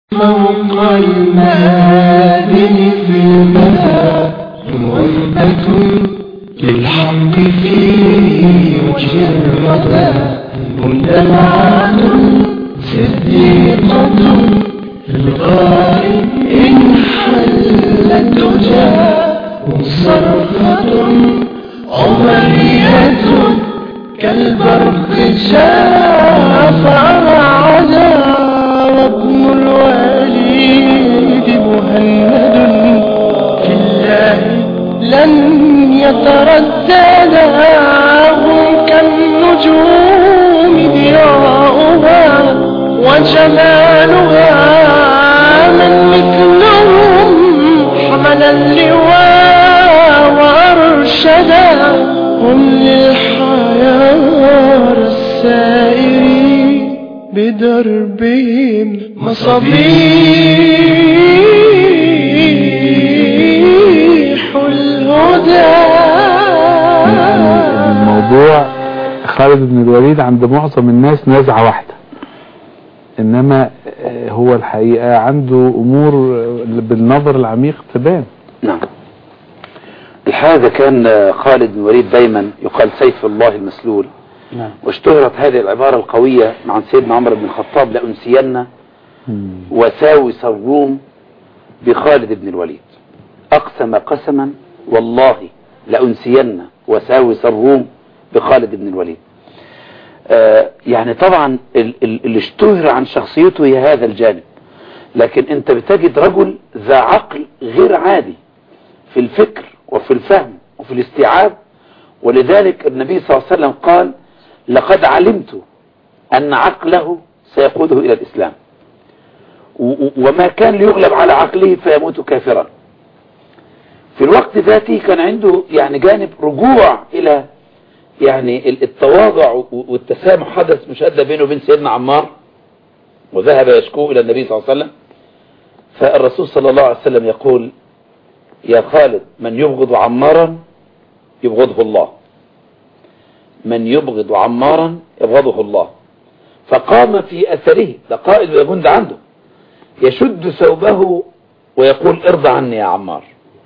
فوق المآذن في الملا موبة للحق في وجه الردى مندمعة صديقة في الغائب إن حلت تجاه صرخة عمرية كالبرق شاف عدا وابن الوليد مهند في الله لن يتردد هم كالنجوم ضياؤها وجمالها من مثلهم حمل اللواء وأرشدا هم للحيار السائرين بدربهم مصابيح الهدى الموضوع خالد بن الوليد عند معظم الناس نزعة واحدة انما آه، هو الحقيقة عنده امور آه، بالنظر العميق تبان نعم الحقيقة كان خالد بن وليد دايما يقال سيف الله المسلول نعم واشتهرت هذه العبارة القوية عن سيدنا عمر بن الخطاب لأنسين وساوس الروم بخالد بن الوليد أقسم قسما والله لأنسين وساوس الروم بخالد بن الوليد آه يعني طبعا ال- ال- اللي اشتهر عن شخصيته هي هذا الجانب لكن انت بتجد رجل ذا عقل غير عادي في الفكر وفي الفهم وفي الاستيعاب ولذلك النبي صلى الله عليه وسلم قال لقد علمت أن عقله سيقوده إلى الإسلام و- و- وما كان ليغلب على عقله فيموت كافرا في الوقت ذاته كان عنده يعني جانب رجوع إلى يعني ال- التواضع و- والتسامح حدث مشاهدة بينه وبين سيدنا عمار وذهب يشكو إلى النبي صلى الله عليه وسلم فالرسول صلى الله عليه وسلم يقول يا خالد من يبغض عمارا يبغضه الله من يبغض عمارا يبغضه الله فقام في أثره ده قائد وجند عنده يشد ثوبه ويقول ارضى عني يا عمار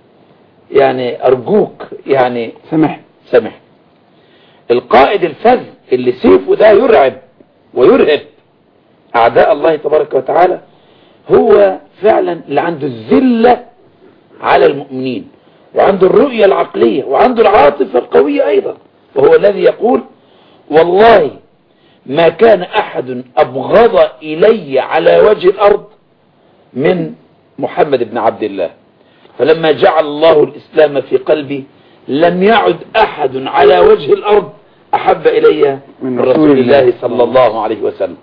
يعني أرجوك يعني سامح سامح القائد الفذ اللي سيفه ده يرعب ويرهب أعداء الله تبارك وتعالى هو فعلا اللي عنده الذلة على المؤمنين وعنده الرؤية العقلية وعنده العاطفة القوية أيضا وهو الذي يقول والله ما كان أحد أبغض إلي على وجه الأرض من محمد بن عبد الله فلما جعل الله الإسلام في قلبي لم يعد أحد على وجه الأرض أحب إلي من رسول الله صلى الله عليه وسلم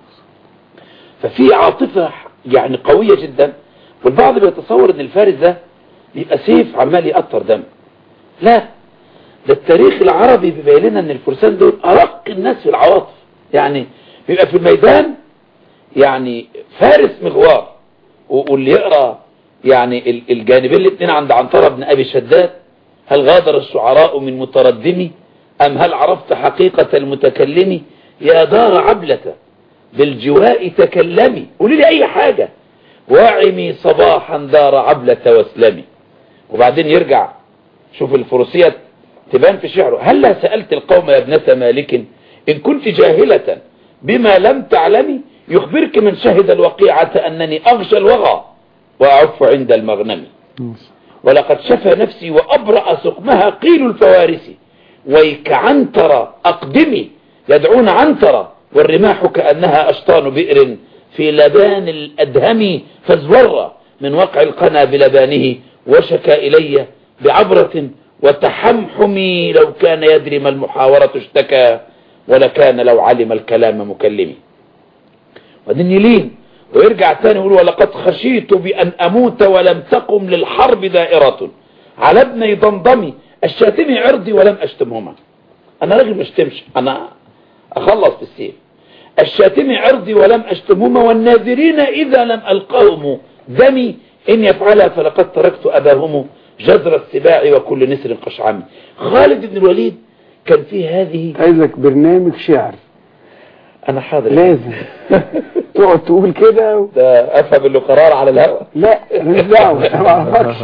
ففي عاطفة يعني قوية جدا والبعض بيتصور ان الفارس ده بيبقى سيف عمال يقطر دم لا ده التاريخ العربي بيبين لنا ان الفرسان دول ارق الناس في العواطف يعني بيبقى في الميدان يعني فارس مغوار و- واللي يقرا يعني ال- الجانبين الاثنين عند عنترة بن ابي شداد هل غادر الشعراء من متردمي ام هل عرفت حقيقة المتكلم يا دار عبلة بالجواء تكلمي قولي لي اي حاجة واعمي صباحا دار عبلة واسلمي وبعدين يرجع شوف الفروسية تبان في شعره هلا سألت القوم يا ابنة مالك إن كنت جاهلة بما لم تعلمي يخبرك من شهد الوقيعة أنني أغشى الوغى وأعف عند المغنم ولقد شفى نفسي وأبرأ سقمها قيل الفوارس ويك عنتر أقدمي يدعون عنتر والرماح كأنها أشطان بئر في لبان الأدهم فازور من وقع القنا بلبانه وشكى إلي بعبرة وتحمحمي لو كان يدري ما المحاورة اشتكى ولكان لو علم الكلام مكلمي وبعدين يلين ويرجع تاني يقول ولقد خشيت بأن أموت ولم تقم للحرب دائرة على ابني ضمضمي الشاتمي عرضي ولم أشتمهما أنا راجل ما اشتمش أنا أخلص بالسيف الشاتمي عرضي ولم أشتمهما والناذرين إذا لم ألقاهم دمي إن يفعلها فلقد تركت أباهم جذر السباع وكل نسر قشعمي خالد بن الوليد كان في هذه عايزك برنامج شعر انا حاضر لازم تقعد تقول كده و... ده افهم انه قرار على الهواء لا انا مش دعوه انا ما اعرفكش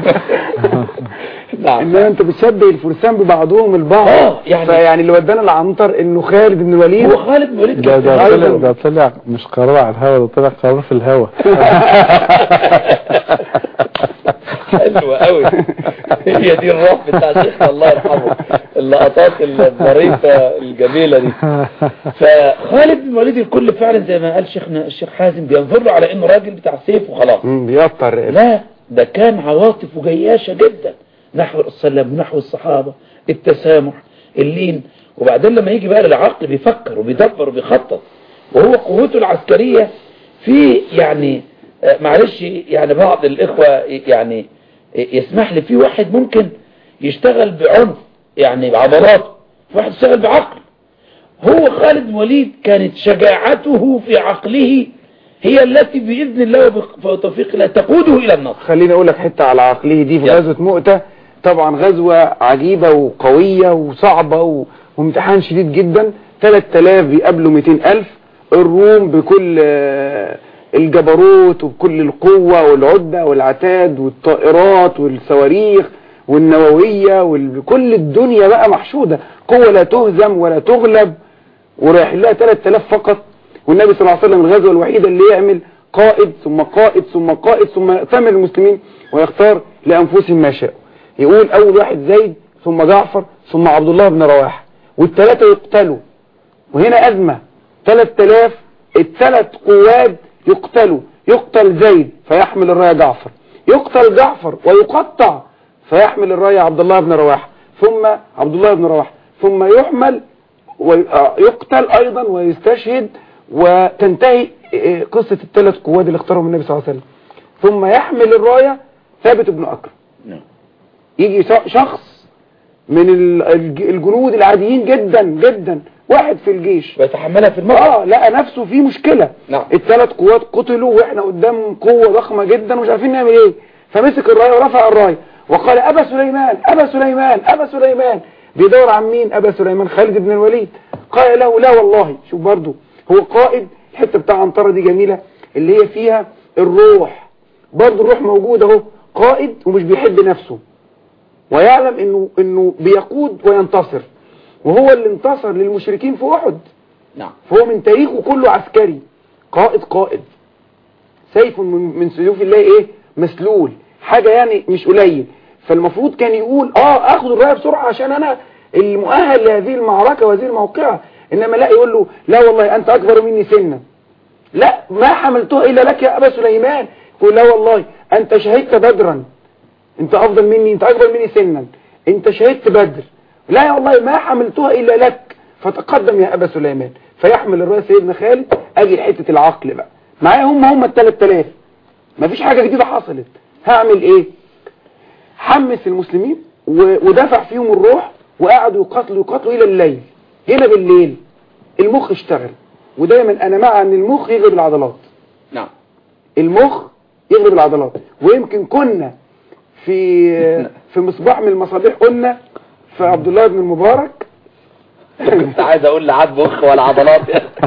نعم انما انت بتشبه الفرسان ببعضهم البعض آه، يعني- فيعني اللي ودانا العنتر انه خالد بن الوليد هو خالد بن الوليد ده كان ده في طلع غزوة. ده طلع مش قرار على الهوا ده طلع قرار في الهوا حلوة قوي هي دي الروح بتاع شيخنا الله يرحمه اللقطات الظريفة الجميلة دي فخالد بن الوليد الكل فعلا زي ما قال شيخنا الشيخ حازم بينظر له على انه راجل بتاع سيف وخلاص مم، بيطر لا ده كان عواطف وجياشة جدا نحو السلام ونحو الصحابة التسامح اللين وبعدين لما يجي بقى للعقل بيفكر وبيدبر وبيخطط وهو قوته العسكرية في يعني آه، معلش يعني بعض الإخوة يعني يسمح لي في واحد ممكن يشتغل بعنف يعني بعضلاته في واحد يشتغل بعقل هو خالد بن وليد كانت شجاعته في عقله هي التي بإذن الله وبق- وتوفيق الله تقوده إلى النصر خليني اقول لك حته على عقله دي في يلا. غزوه مؤته طبعا غزوه عجيبه وقويه وصعبه و... وامتحان شديد جدا 3000 بيقابلوا 200000 الروم بكل آه، الجبروت وبكل القوه والعده والعتاد والطائرات والصواريخ والنوويه وكل الدنيا بقى محشوده قوه لا تهزم ولا تغلب ورايح لها 3000 فقط والنبي صلى الله عليه وسلم الغزوه الوحيده اللي يعمل قائد ثم قائد ثم قائد ثم يأتمر المسلمين ويختار لأنفسهم ما شاءوا يقول أول واحد زيد ثم جعفر ثم عبد الله بن رواحه والثلاثة يقتلوا وهنا أزمة 3000 الثلاث قواد يقتلوا يقتل زيد فيحمل الراية جعفر يقتل جعفر ويقطع فيحمل الراية عبد الله بن رواحه ثم عبد الله بن رواحه ثم يحمل ويقتل أيضا ويستشهد وتنتهي إيه، قصة الثلاث قواد اللي اختارهم النبي صلى الله عليه وسلم ثم يحمل الراية ثابت بن أكرم نعم. يجي ش- شخص من ال- الج- الجنود العاديين جدا جدا واحد في الجيش ويتحملها في الموقف اه لقى نفسه في مشكلة نعم. الثلاث قوات قتلوا واحنا قدام قوة ضخمة جدا ومش عارفين نعمل ايه فمسك الراية ورفع الراية وقال ابا سليمان ابا سليمان ابا سليمان بيدور عن مين ابا سليمان خالد بن الوليد قال له لا والله شوف برضو هو قائد الحتة بتاع عنترة دي جميلة اللي هي فيها الروح برضو الروح موجودة اهو قائد ومش بيحب نفسه ويعلم انه انه بيقود وينتصر وهو اللي انتصر للمشركين في احد نعم فهو من تاريخه كله عسكري قائد قائد سيف من, من سيوف الله ايه مسلول حاجة يعني مش قليل فالمفروض كان يقول اه اخد الراية بسرعة عشان انا المؤهل لهذه المعركة وهذه الموقعة انما لا يقول له لا والله انت اكبر مني سنا لا ما حملتها الا لك يا ابا سليمان يقول لا والله انت شهدت بدرا انت افضل مني انت اكبر مني سنا انت شهدت بدر لا يا والله ما حملتها الا لك فتقدم يا ابا سليمان فيحمل الرايه سيدنا خالد اجي لحته العقل بقى معايا هم هم ال 3000 مفيش حاجه جديده حصلت هعمل ايه حمس المسلمين و- ودفع فيهم الروح وقعدوا يقاتلوا يقاتلوا الى الليل هنا بالليل المخ اشتغل ودايما انا مع ان المخ يغلب العضلات نعم المخ يغلب العضلات ويمكن كنا في في مصباح من المصابيح قلنا في عبد الله بن المبارك كنت عايز اقول لا عاد مخ ولا عضلات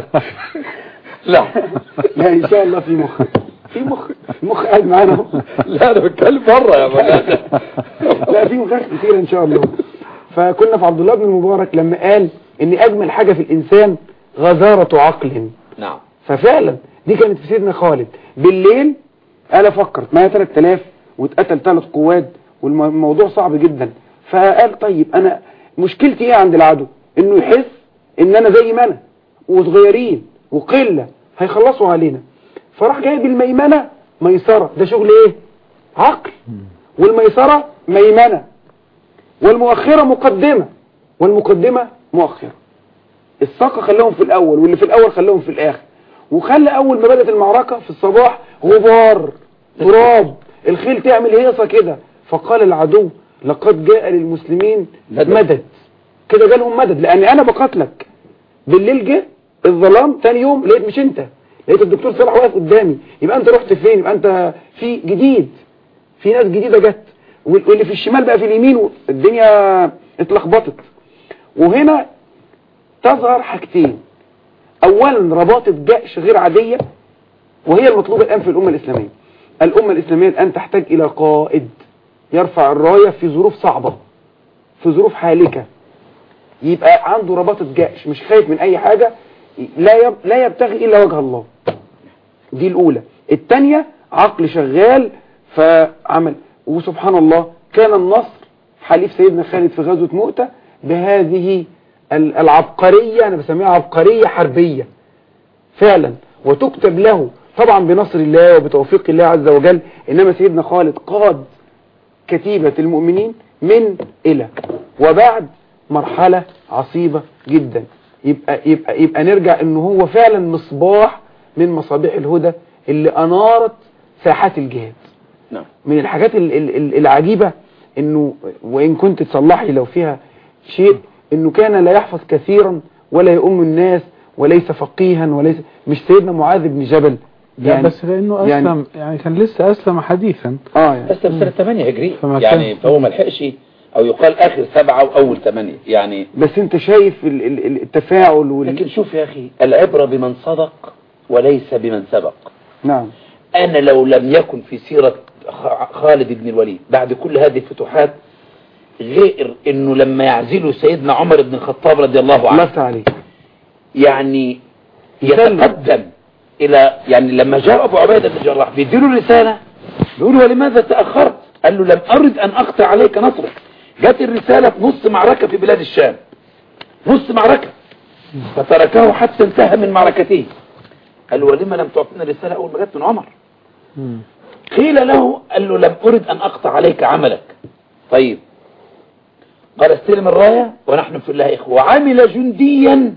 لا لا ان شاء الله في مخ في مخ المخ قاعد معانا اهو. لا انا بتكلم بره يا مولانا لا في مخاخ كتير ان شاء الله فكنا في عبد الله بن المبارك لما قال ان اجمل حاجة في الانسان غزارة عقل نعم ففعلا دي كانت في سيدنا خالد بالليل انا فكرت معايا 3000 واتقتل ثلاث قوات والموضوع صعب جدا فقال طيب انا مشكلتي ايه عند العدو انه يحس ان انا زي ما انا وصغيرين وقلة هيخلصوا علينا فراح جايب الميمنة ميسرة ده شغل ايه عقل والميسرة ميمنة والمؤخرة مقدمة والمقدمة مؤخرة الساقة خلاهم في الأول واللي في الأول خلاهم في الآخر وخلى أول ما بدأت المعركة في الصباح غبار تراب الخيل تعمل هيصة كده فقال العدو لقد جاء للمسلمين مدد. مدد كده جالهم مدد لأن أنا بقاتلك بالليل جه الظلام تاني يوم لقيت مش أنت لقيت الدكتور صلاح واقف قدامي يبقى أنت رحت فين يبقى أنت في جديد في ناس جديدة جت واللي في الشمال بقى في اليمين الدنيا اتلخبطت وهنا تظهر حاجتين اولا رباطة جأش غير عادية وهي المطلوبة الان في الامة الاسلامية الامة الاسلامية الان تحتاج الى قائد يرفع الراية في ظروف صعبة في ظروف حالكة يبقى عنده رباطة جأش مش خايف من اي حاجة لا يب... لا يبتغي الا وجه الله دي الاولى الثانيه عقل شغال فعمل وسبحان الله كان النصر حليف سيدنا خالد في غزوة مؤتة بهذه ال- العبقرية انا بسميها عبقرية حربية فعلا وتكتب له طبعا بنصر الله وبتوفيق الله عز وجل انما سيدنا خالد قاد كتيبة المؤمنين من إلى وبعد مرحلة عصيبة جدا يبقى, يبقى, يبقى نرجع انه هو فعلا مصباح من مصابيح الهدى اللي انارت ساحات الجهاد نعم من الحاجات ال- ال- ال- العجيبة انه وان كنت تصلحي لو فيها شيء انه كان لا يحفظ كثيرا ولا يؤم الناس وليس فقيها وليس مش سيدنا معاذ بن جبل يعني بس لانه اسلم يعني- يعني, يعني كان لسه اسلم حديثا اه يعني بس في سنة 8 هجرية فما يعني كان- فهو ما لحقش او يقال اخر سبعة واول 8 يعني بس انت شايف ال- ال- ال- التفاعل وال... لكن شوف يا اخي العبرة بمن صدق وليس بمن سبق نعم انا لو لم يكن في سيرة خ- خالد بن الوليد بعد كل هذه الفتوحات غير انه لما يعزله سيدنا عمر بن الخطاب رضي الله الله عنه يفتح عليك يعني يسلم. يتقدم الى يعني لما جاء ابو عبيدة بن الجراح بيديله الرسالة بيقول له ولماذا تأخرت قال له لم ارد ان اقطع عليك نصرك جت الرسالة في نص معركة في بلاد الشام نص معركة فتركه حتى انتهى من معركته قال له ولما لم تعطينا الرسالة اول ما جت من عمر مم. قيل له قال له لم أرد أن أقطع عليك عملك طيب قال استلم الراية ونحن في الله إخوة وعمل جنديا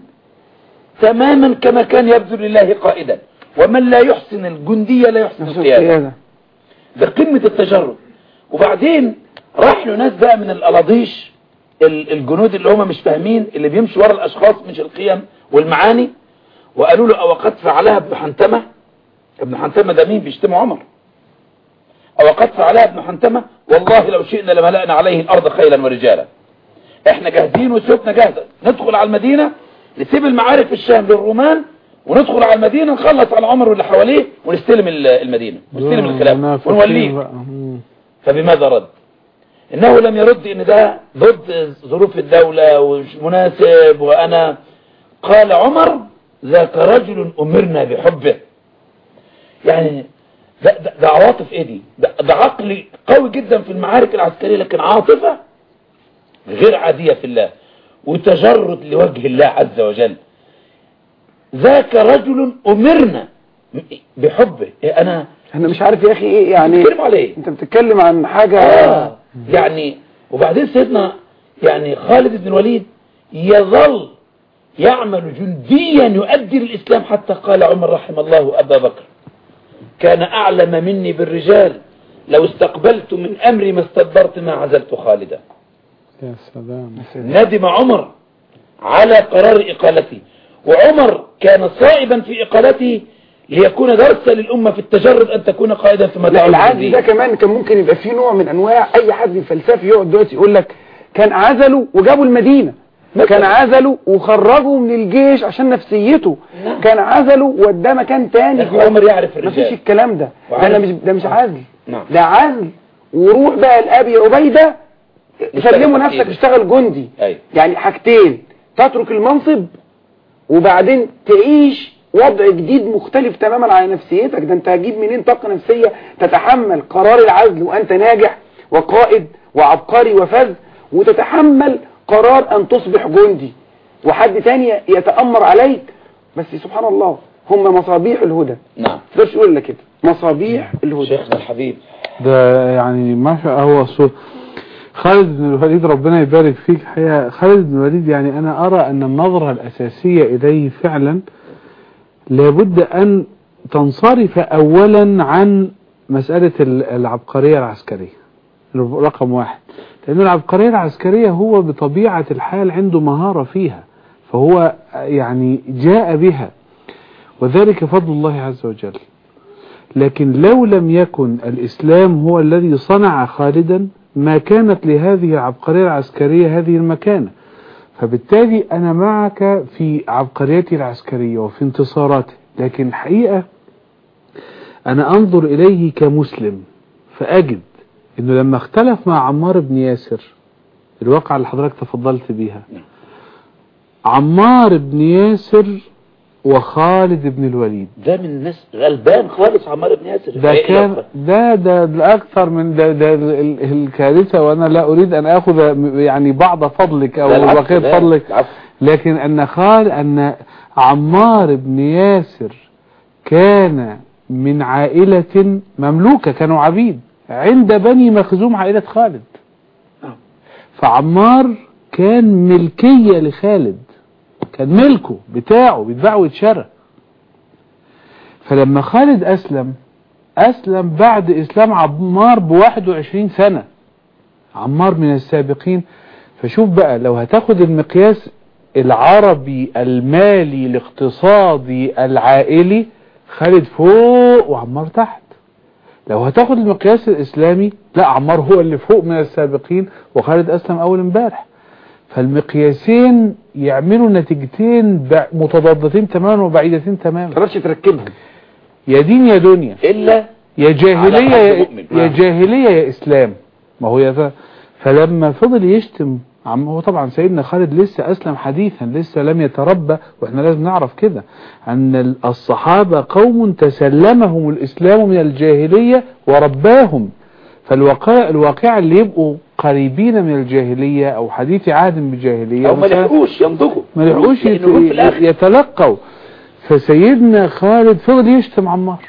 تماما كما كان يبذل لله قائدا ومن لا يحسن الجندية لا يحسن نفس القيادة القيادة ده قمة التجرد وبعدين راح له ناس بقى من الألاضيش ال- الجنود اللي هم مش فاهمين اللي بيمشوا ورا الأشخاص مش القيم والمعاني وقالوا له أو قد فعلها ابن حنتمة ابن حنتمة ده مين بيشتموا عمر أو قد فعلها ابن حنتمة والله لو شئنا لملأنا عليه الأرض خيلا ورجالا احنا جاهزين وسيوفنا جاهزة ندخل على المدينة نسيب المعارك في الشام للرومان وندخل على المدينة نخلص على عمر واللي حواليه ونستلم ال- المدينة ونستلم الخلافة منافقين ونوليه بقى. مم. فبماذا رد انه لم يرد ان ده ضد ظروف الدولة ومش مناسب وانا قال عمر ذاك رجل امرنا بحبه يعني ده, ده, ده عواطف ايه دي ده, ده عقل قوي جدا في المعارك العسكرية لكن عاطفة غير عادية في الله وتجرد لوجه الله عز وجل ذاك رجل امرنا بحبه إيه انا انا مش عارف يا اخي ايه يعني بتكلم عليه انت بتتكلم عن حاجة آه يعني وبعدين سيدنا يعني خالد بن الوليد يظل يعمل جنديا يؤدي للإسلام حتى قال عمر رحم الله أبا بكر كان أعلم مني بالرجال لو استقبلت من أمري ما استدبرت ما عزلت خالدا يا سلام ندم عمر على قرار إقالته وعمر كان صائبا في إقالته ليكون درسا للأمة في التجرد أن تكون قائدا في لا متاع العزل الدين. ده كمان كان ممكن يبقى فيه نوع من انواع اي حد فلسفي يقعد دلوقتي يقول لك كان عزله وجابوا المدينة كان عزله وخرجه من الجيش عشان نفسيته نعم. كان عزله وداه مكان تاني لكن عمر يعرف مفيش الرجال الكلام ده ده وعارف- انا مش ده مش عزل نعم ده عزل وروح بقى لابي عبيده سلموا نفسك تحديدا. اشتغل جندي أيوة. يعني حاجتين تترك المنصب وبعدين تعيش وضع جديد مختلف تماما على نفسيتك ده انت هتجيب منين طاقة نفسية تتحمل قرار العزل وانت ناجح وقائد وعبقري وفذ وتتحمل قرار ان تصبح جندي وحد تاني يتأمر عليك بس سبحان الله هم مصابيح الهدى نعم تقدرش تقول لك كده مصابيح الهدى شيخنا الحبيب ده يعني ما شاء هو صوت خالد بن الوليد ربنا يبارك فيك حقيقة خالد بن الوليد يعني أنا أرى أن النظرة الأساسية إليه فعلا لابد أن تنصرف أولا عن مسألة ال- العبقرية العسكرية رقم واحد لأن العبقرية العسكرية هو بطبيعة الحال عنده مهارة فيها فهو يعني جاء بها وذلك فضل الله عز وجل لكن لو لم يكن الإسلام هو الذي صنع خالدا ما كانت لهذه العبقرية العسكرية هذه المكانة فبالتالي أنا معك في عبقريته العسكرية وفي انتصاراته لكن الحقيقة أنا أنظر إليه كمسلم فأجد أنه لما اختلف مع عمار بن ياسر الواقعة اللي حضرتك تفضلت بيها عمار بن ياسر وخالد بن الوليد ده من الناس غلبان خالص عمار بن ياسر ده إيه كان يلا. ده ده ده اكثر من ده ده ال- الكارثه وانا لا اريد ان اخذ يعني بعض فضلك او لا العفو، بقيه لا، فضلك العفو. لكن ان خال ان عمار بن ياسر كان من عائله مملوكه كانوا عبيد عند بني مخزوم عائله خالد نعم. فعمار كان ملكيه لخالد كان ملكه بتاعه بيتباع ويتشرى فلما خالد أسلم أسلم بعد إسلام عمار ب 21 سنة عمار من السابقين فشوف بقى لو هتاخد المقياس العربي المالي الاقتصادي العائلي خالد فوق وعمار تحت لو هتاخد المقياس الإسلامي لا عمار هو اللي فوق من السابقين وخالد أسلم أول امبارح فالمقياسين يعملوا نتيجتين ب- متضادتين تماما وبعيدتين تماما تقدرش تركبهم يا دين يا دنيا إلا يا جاهلية على يا, حد مؤمن. يا نعم. جاهلية يا إسلام ما هو يا ف... فلما فضل يشتم عم هو طبعا سيدنا خالد لسه أسلم حديثا لسه لم يتربى وإحنا لازم نعرف كده أن ال- الصحابة قوم تسلمهم الإسلام من الجاهلية ورباهم فالواقع الواقع اللي يبقوا قريبين من الجاهلية أو حديث عهد بالجاهلية أو ما مثلا لحقوش ينضجوا ما لحقوش لأنه جم في الآخر يت- يتلقوا فسيدنا خالد فضل يشتم عمار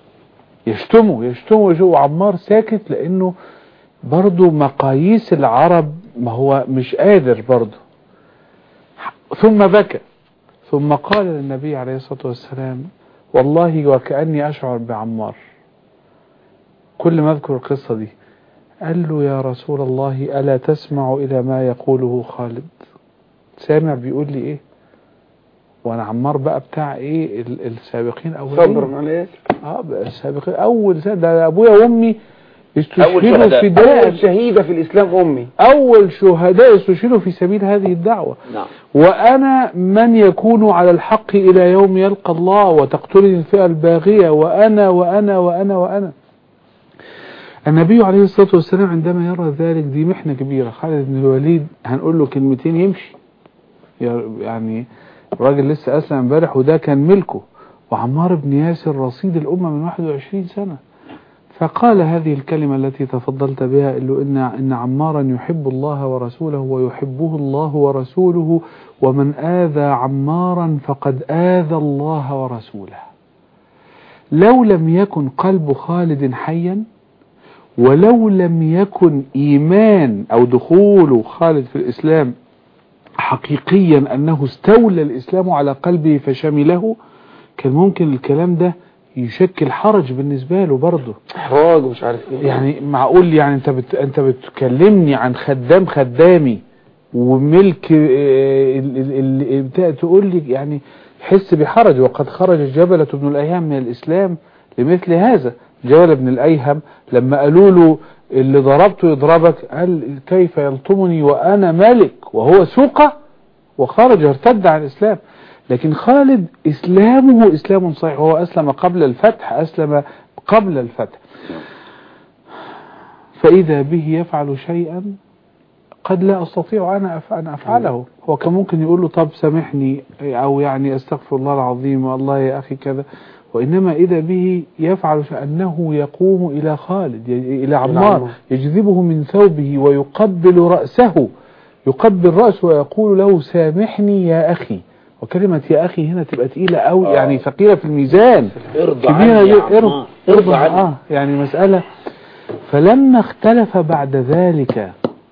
يشتمه يشتمه ويشتمه وعمار ساكت لانه برضه مقاييس العرب ما هو مش قادر برضه ثم بكى ثم قال للنبي عليه الصلاة والسلام والله وكأني أشعر بعمار كل ما أذكر القصة دي قال له يا رسول الله ألا تسمع إلى ما يقوله خالد سامع بيقول لي إيه وانا عمار بقى بتاع ايه ال- السابقين اولين صبر عليه اه بقى السابقين اول سنة ده ابويا وامي أول استشهدوا شهداء. فداء أول شهيدة في الإسلام أمي اول شهداء استشهدوا في سبيل هذه الدعوة نعم وانا من يكون على الحق الى يوم يلقى الله وتقتلني الفئة الباغية وانا وانا وانا وانا النبي عليه الصلاة والسلام عندما يرى ذلك دي محنة كبيرة خالد بن الوليد هنقول له كلمتين يمشي يعني الراجل لسه أسلم امبارح وده كان ملكه وعمار بن ياسر رصيد الأمة من 21 سنة فقال هذه الكلمة التي تفضلت بها إنه إن, إن عمارا يحب الله ورسوله ويحبه الله ورسوله ومن آذى عمارا فقد آذى الله ورسوله لو لم يكن قلب خالد حيا ولو لم يكن إيمان أو دخول خالد في الإسلام حقيقيا أنه استولى الإسلام على قلبه فشمله كان ممكن الكلام ده يشكل حرج بالنسبة له برضه إحراج ومش عارف إيه يعني معقول يعني انت بت... انت بتكلمني عن خدام خدامي وملك آه، ال- ال- ال- بتاع تقول لي يعني حس بحرج وقد خرج جبلة بن الأيهم من الإسلام لمثل هذا جبل بن الأيهم لما قالوا له اللي ضربته يضربك قال كيف يلطمني وأنا ملك وهو سوقة وخرج ارتد عن الإسلام لكن خالد إسلامه إسلام صحيح هو أسلم قبل الفتح أسلم قبل الفتح فإذا به يفعل شيئا قد لا أستطيع أنا أف- أن أفعله هو كان ممكن يقول له طب سامحني أو يعني أستغفر الله العظيم والله يا أخي كذا وإنما إذا به يفعل شيئا أنه يقوم إلى خالد ي- إلى عمار عمار. يجذبه من ثوبه ويقبل رأسه يقبل رأسه ويقول له سامحني يا أخي وكلمة يا أخي هنا تبقى تقيلة أو آه. يعني ثقيلة في الميزان ارضى كبيرة عني يا دي- ارض عمار ارضى ارضى عني اه يعني مسألة فلما اختلف بعد ذلك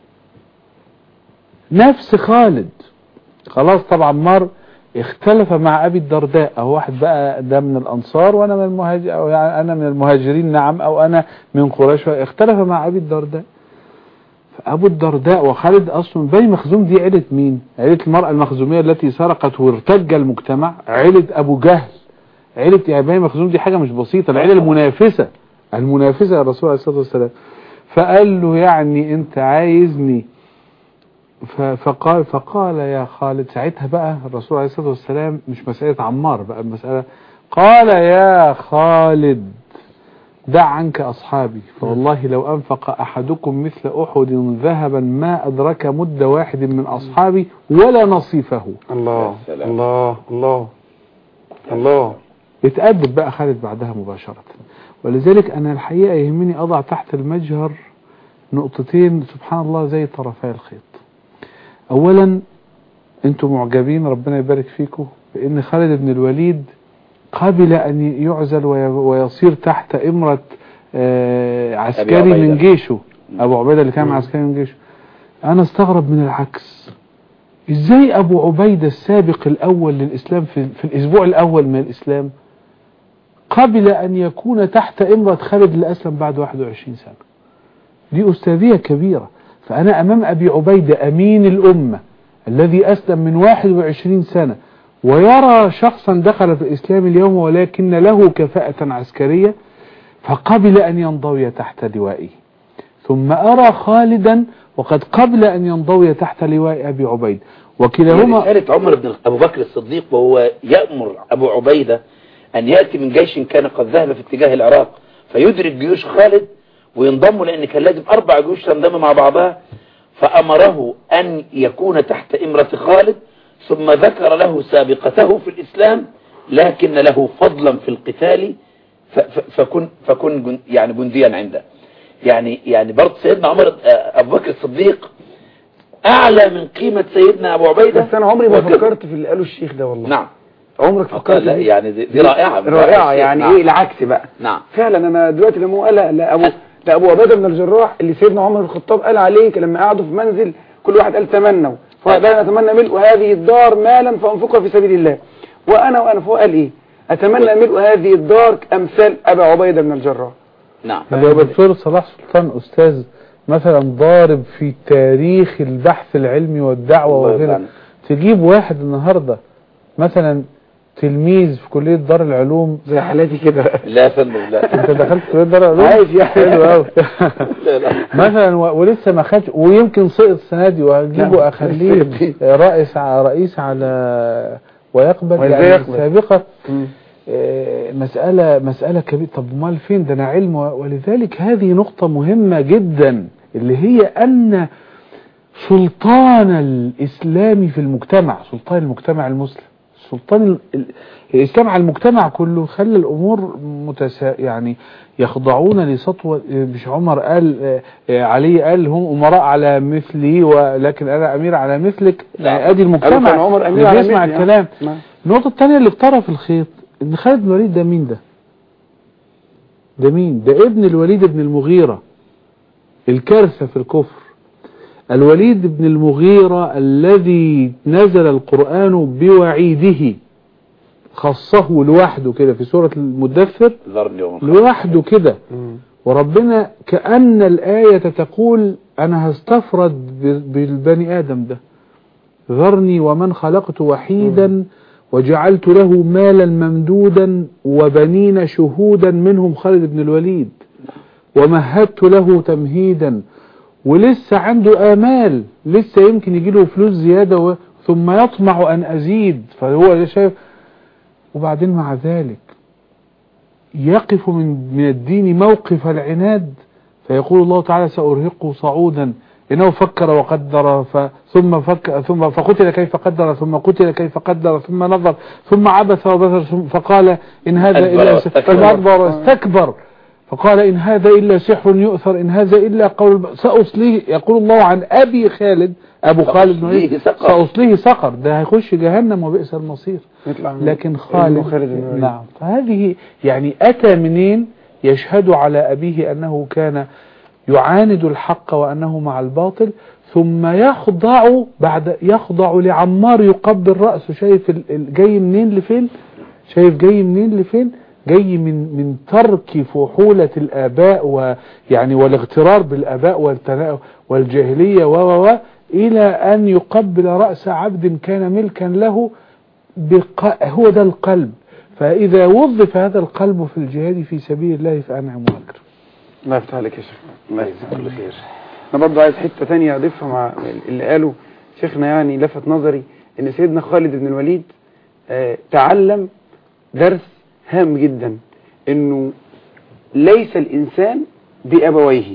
نفس خالد خلاص طبعا عمار اختلف مع ابي الدرداء او واحد بقى ده من الانصار وانا من المهاجر او يعني انا من المهاجرين نعم او انا من قريش اختلف مع ابي الدرداء فابو الدرداء وخالد اصلا بني مخزوم دي عيله مين عيله المراه المخزوميه التي سرقت وارتج المجتمع عيله ابو جهل عيله يعني بني مخزوم دي حاجه مش بسيطه العيله المنافسه المنافسه للرسول عليه الصلاه والسلام فقال له يعني انت عايزني ف- فقال فقال يا خالد ساعتها بقى الرسول عليه الصلاة والسلام مش مسألة عمار بقى المسألة قال يا خالد دع عنك أصحابي فوالله لو أنفق أحدكم مثل أحد ذهبا ما أدرك مد واحد من أصحابي ولا نصيفه الله يا سلام. الله الله الله اتأدب بقى خالد بعدها مباشرة ولذلك أنا الحقيقة يهمني أضع تحت المجهر نقطتين سبحان الله زي طرفي الخيط أولا أنتم معجبين ربنا يبارك فيكم بأن خالد بن الوليد قبل أن يعزل وي- ويصير تحت إمرة آه، عسكري عبيدة. من جيشه أبو عبيدة اللي كان عسكري من جيشه أنا استغرب من العكس ازاي ابو عبيدة السابق الاول للاسلام في, في الاسبوع الاول من الاسلام قبل ان يكون تحت امرة خالد اللي اسلم بعد 21 سنة دي استاذية كبيرة فانا امام ابي عبيدة امين الامة الذي اسلم من 21 سنة ويرى شخصا دخل في الاسلام اليوم ولكن له كفاءة عسكرية فقبل ان ينضوي تحت لوائه ثم أرى خالدا وقد قبل أن ينضوي تحت لواء أبي عبيد وكلاهما رسالة عمر بن أبو بكر الصديق وهو يأمر أبو عبيدة أن يأتي من جيش كان قد ذهب في اتجاه العراق فيدرك جيوش خالد وينضم لأن كان لازم أربع جيوش تنضم مع بعضها فأمره أن يكون تحت إمرة خالد ثم ذكر له سابقته في الإسلام لكن له فضلا في القتال ف- ف- فكن فكن جن- يعني جنديا عنده يعني يعني برضه سيدنا عمر آه، أبو بكر الصديق أعلى من قيمة سيدنا أبو عبيدة بس انا عمري ما وكذا. فكرت في اللي قاله الشيخ ده والله نعم عمرك فكرت لا فيه؟ يعني دي, دي رائعة من رائعة الشيخ. يعني نعم. ايه العكس بقى نعم فعلا انا دلوقتي لما هو قال لابو لابو عبيده بن الجراح اللي سيدنا عمر بن الخطاب قال عليه لما قعدوا في منزل كل واحد قال تمنوا فقال انا اتمنى ملء هذه الدار مالا فانفقها في سبيل الله وانا وانا فهو قال ايه اتمنى ملء هذه الدار امثال ابا عبيده بن الجراح نعم يعني الدكتور صلاح سلطان أستاذ مثلا ضارب في تاريخ البحث العلمي والدعوة الله وغيره يبارك. تجيب واحد النهاردة مثلا تلميذ في كلية دار العلوم زي حالاتي كده لا يا فندم لا انت دخلت كلية دار العلوم عايز يعني. حلو قوي لا لا مثلا و- ولسه ما خدش ويمكن سقط السنه دي وهجيبه نعم. اخليه رئيس ع- رئيس على ويقبل وإزاي يعني يقبل؟ سابقه مم. آه، مسألة مسألة كبيرة طب امال فين ده انا علم و- ولذلك هذه نقطة مهمة جدا اللي هي أن سلطان الإسلام في المجتمع سلطان المجتمع المسلم سلطان ال- ال- الإسلام على المجتمع كله خلى الأمور متسا يعني يخضعون لسطوة مش عمر قال آه، آه، علي قال هم أمراء على مثلي ولكن أنا أمير على مثلك يعني أدي قالوا كان المجتمع عمر أمير اللي على بيسمع مثلي، آه. الكلام نعم. النقطة الثانية اللي بطرف الخيط ان خالد بن الوليد ده مين ده ده مين ده ابن الوليد بن المغيرة الكارثة في الكفر الوليد بن المغيرة الذي نزل القرآن بوعيده خصه لوحده كده في سورة المدثر ذرني ومن خلق. لوحده كده مم. وربنا كأن الآية تقول أنا هستفرد ب- بالبني آدم ده ذرني ومن خلقت وحيدا وجعلت له مالا ممدودا وبنين شهودا منهم خالد بن الوليد ومهدت له تمهيدا ولسه عنده آمال لسه يمكن يجي له فلوس زيادة و... ثم يطمع أن أزيد فهو شايف وبعدين مع ذلك يقف من من الدين موقف العناد فيقول الله تعالى سأرهقه صعودا إنه فكر وقدر ف ثم فكر ثم فقتل كيف قدر ثم قتل كيف قدر ثم نظر ثم عبث وبثر ثم فقال إن هذا أدبر إلا واستكبر. ثم أدبر واستكبر فقال إن هذا إلا سحر يؤثر إن هذا إلا قول الب- سأصليه يقول الله عن أبي خالد أبو خالد بن سأصليه وليد، سقر. سأصليه سقر ده هيخش جهنم وبئس المصير يطلع من لكن ابن خالد خالد بن الوليد. نعم فهذه يعني أتى منين يشهد على أبيه أنه كان يعاند الحق وأنه مع الباطل ثم يخضع بعد يخضع لعمار يقبل رأسه شايف ال- ال- جاي منين لفين شايف جاي منين لفين جاي من من ترك فحولة الآباء ويعني والاغترار بالآباء والتنا- والجاهلية و و و إلى أن يقبل رأس عبد كان ملكا له بق... هو ده القلب فإذا وظف هذا القلب في الجهاد في سبيل الله فأنعم وأكرم الله يفتح عليك يا شيخ الله يجزيك كل خير انا برضه عايز حته ثانيه اضيفها مع اللي قاله شيخنا يعني لفت نظري ان سيدنا خالد بن الوليد آه، تعلم درس هام جدا انه ليس الانسان بابويه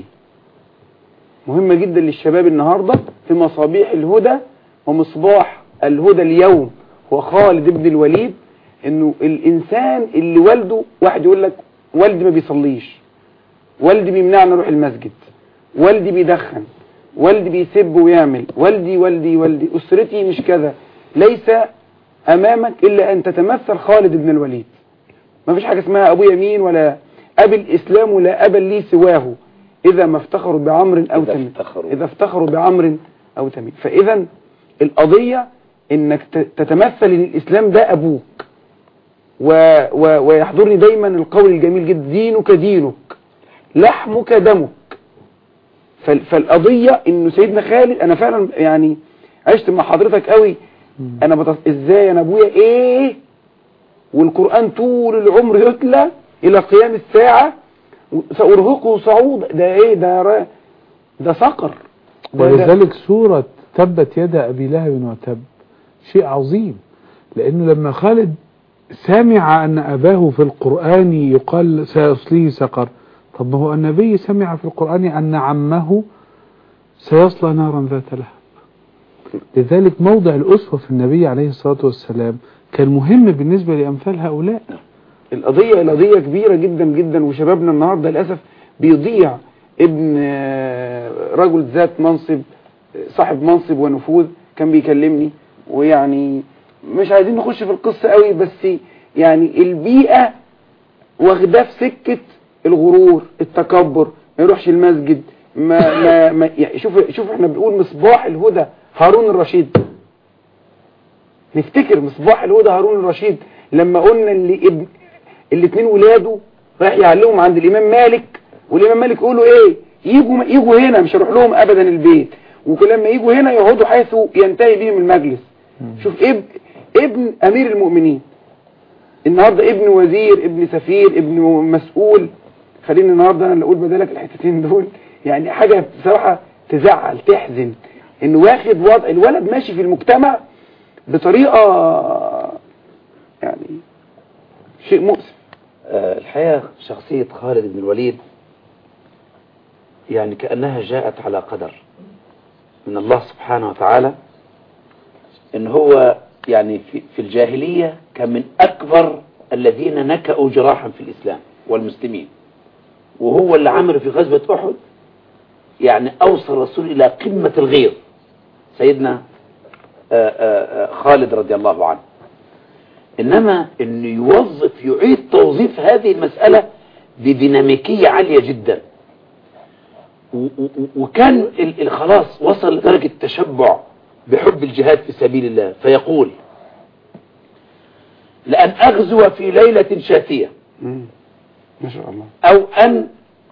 مهمة جدا للشباب النهاردة في مصابيح الهدى ومصباح الهدى اليوم هو خالد بن الوليد انه الانسان اللي والده واحد يقول لك والدي ما بيصليش والدي بيمنعني اروح المسجد والدي بيدخن والدي بيسب ويعمل والدي والدي والدي اسرتي مش كذا ليس امامك الا ان تتمثل خالد بن الوليد ما فيش حاجة اسمها ابو يمين ولا ابي الاسلام ولا ابا لي سواه اذا ما افتخروا بعمر او إذا تميم افتخروا. اذا افتخروا بعمر او تميم فاذا القضية انك ت- تتمثل ان الاسلام ده ابوك و و ويحضرني دايما القول الجميل جدا دينك دينك لحمك دمك فال فالقضية انه سيدنا خالد انا فعلا يعني عشت مع حضرتك قوي انا بتص... ازاي انا ابويا ايه والقرآن طول العمر يتلى الى قيام الساعة سأرهقه صعود ده ايه ده ر- ده صقر ده- ده- ولذلك سورة تبت يد أبي لهب وتب شيء عظيم لأنه لما خالد سمع أن أباه في القرآن يقال سيصليه سقر طب ما هو النبي سمع في القرآن أن عمه سيصلى نارا ذات لهب لذلك موضع الأسوة في النبي عليه الصلاة والسلام كان مهم بالنسبة لأمثال هؤلاء القضية القضية كبيرة جدا جدا وشبابنا النهاردة للأسف بيضيع ابن آه، رجل ذات منصب آه، صاحب منصب ونفوذ كان بيكلمني ويعني مش عايزين نخش في القصة قوي بس يعني البيئة واخداه في سكة الغرور التكبر ما يروحش المسجد ما ما, ما يعني شوف شوف احنا بنقول مصباح الهدى هارون الرشيد نفتكر مصباح الهدى هارون الرشيد لما قلنا اللي ابن الاثنين ولاده رايح يعلمهم عند الامام مالك والامام مالك يقول له ايه يجوا يجوا هنا مش هروح لهم ابدا البيت وكل لما يجوا هنا يقعدوا حيث ينتهي بهم المجلس شوف ابن ابن امير المؤمنين النهارده ابن وزير ابن سفير ابن مسؤول خليني النهارده انا اللي اقول بدالك الحتتين دول يعني حاجه بصراحه تزعل تحزن انه واخد وضع الولد ماشي في المجتمع بطريقه يعني شيء مؤسف آه، الحقيقة شخصية خالد بن الوليد يعني كأنها جاءت على قدر من الله سبحانه وتعالى ان هو يعني في, في الجاهلية كان من أكبر الذين نكأوا جراحا في الإسلام والمسلمين وهو اللي عمل في غزوة أحد يعني أوصل الرسول إلى قمة الغيظ سيدنا آه، آه، آه، خالد رضي الله عنه إنما أنه يوظف يعيد توظيف هذه المسألة بديناميكية عالية جدا و- و- وكان ال- ال- خلاص وصل لدرجة تشبع بحب الجهاد في سبيل الله فيقول لأن أغزو في ليلة شاتية مم. ما شاء الله أو أن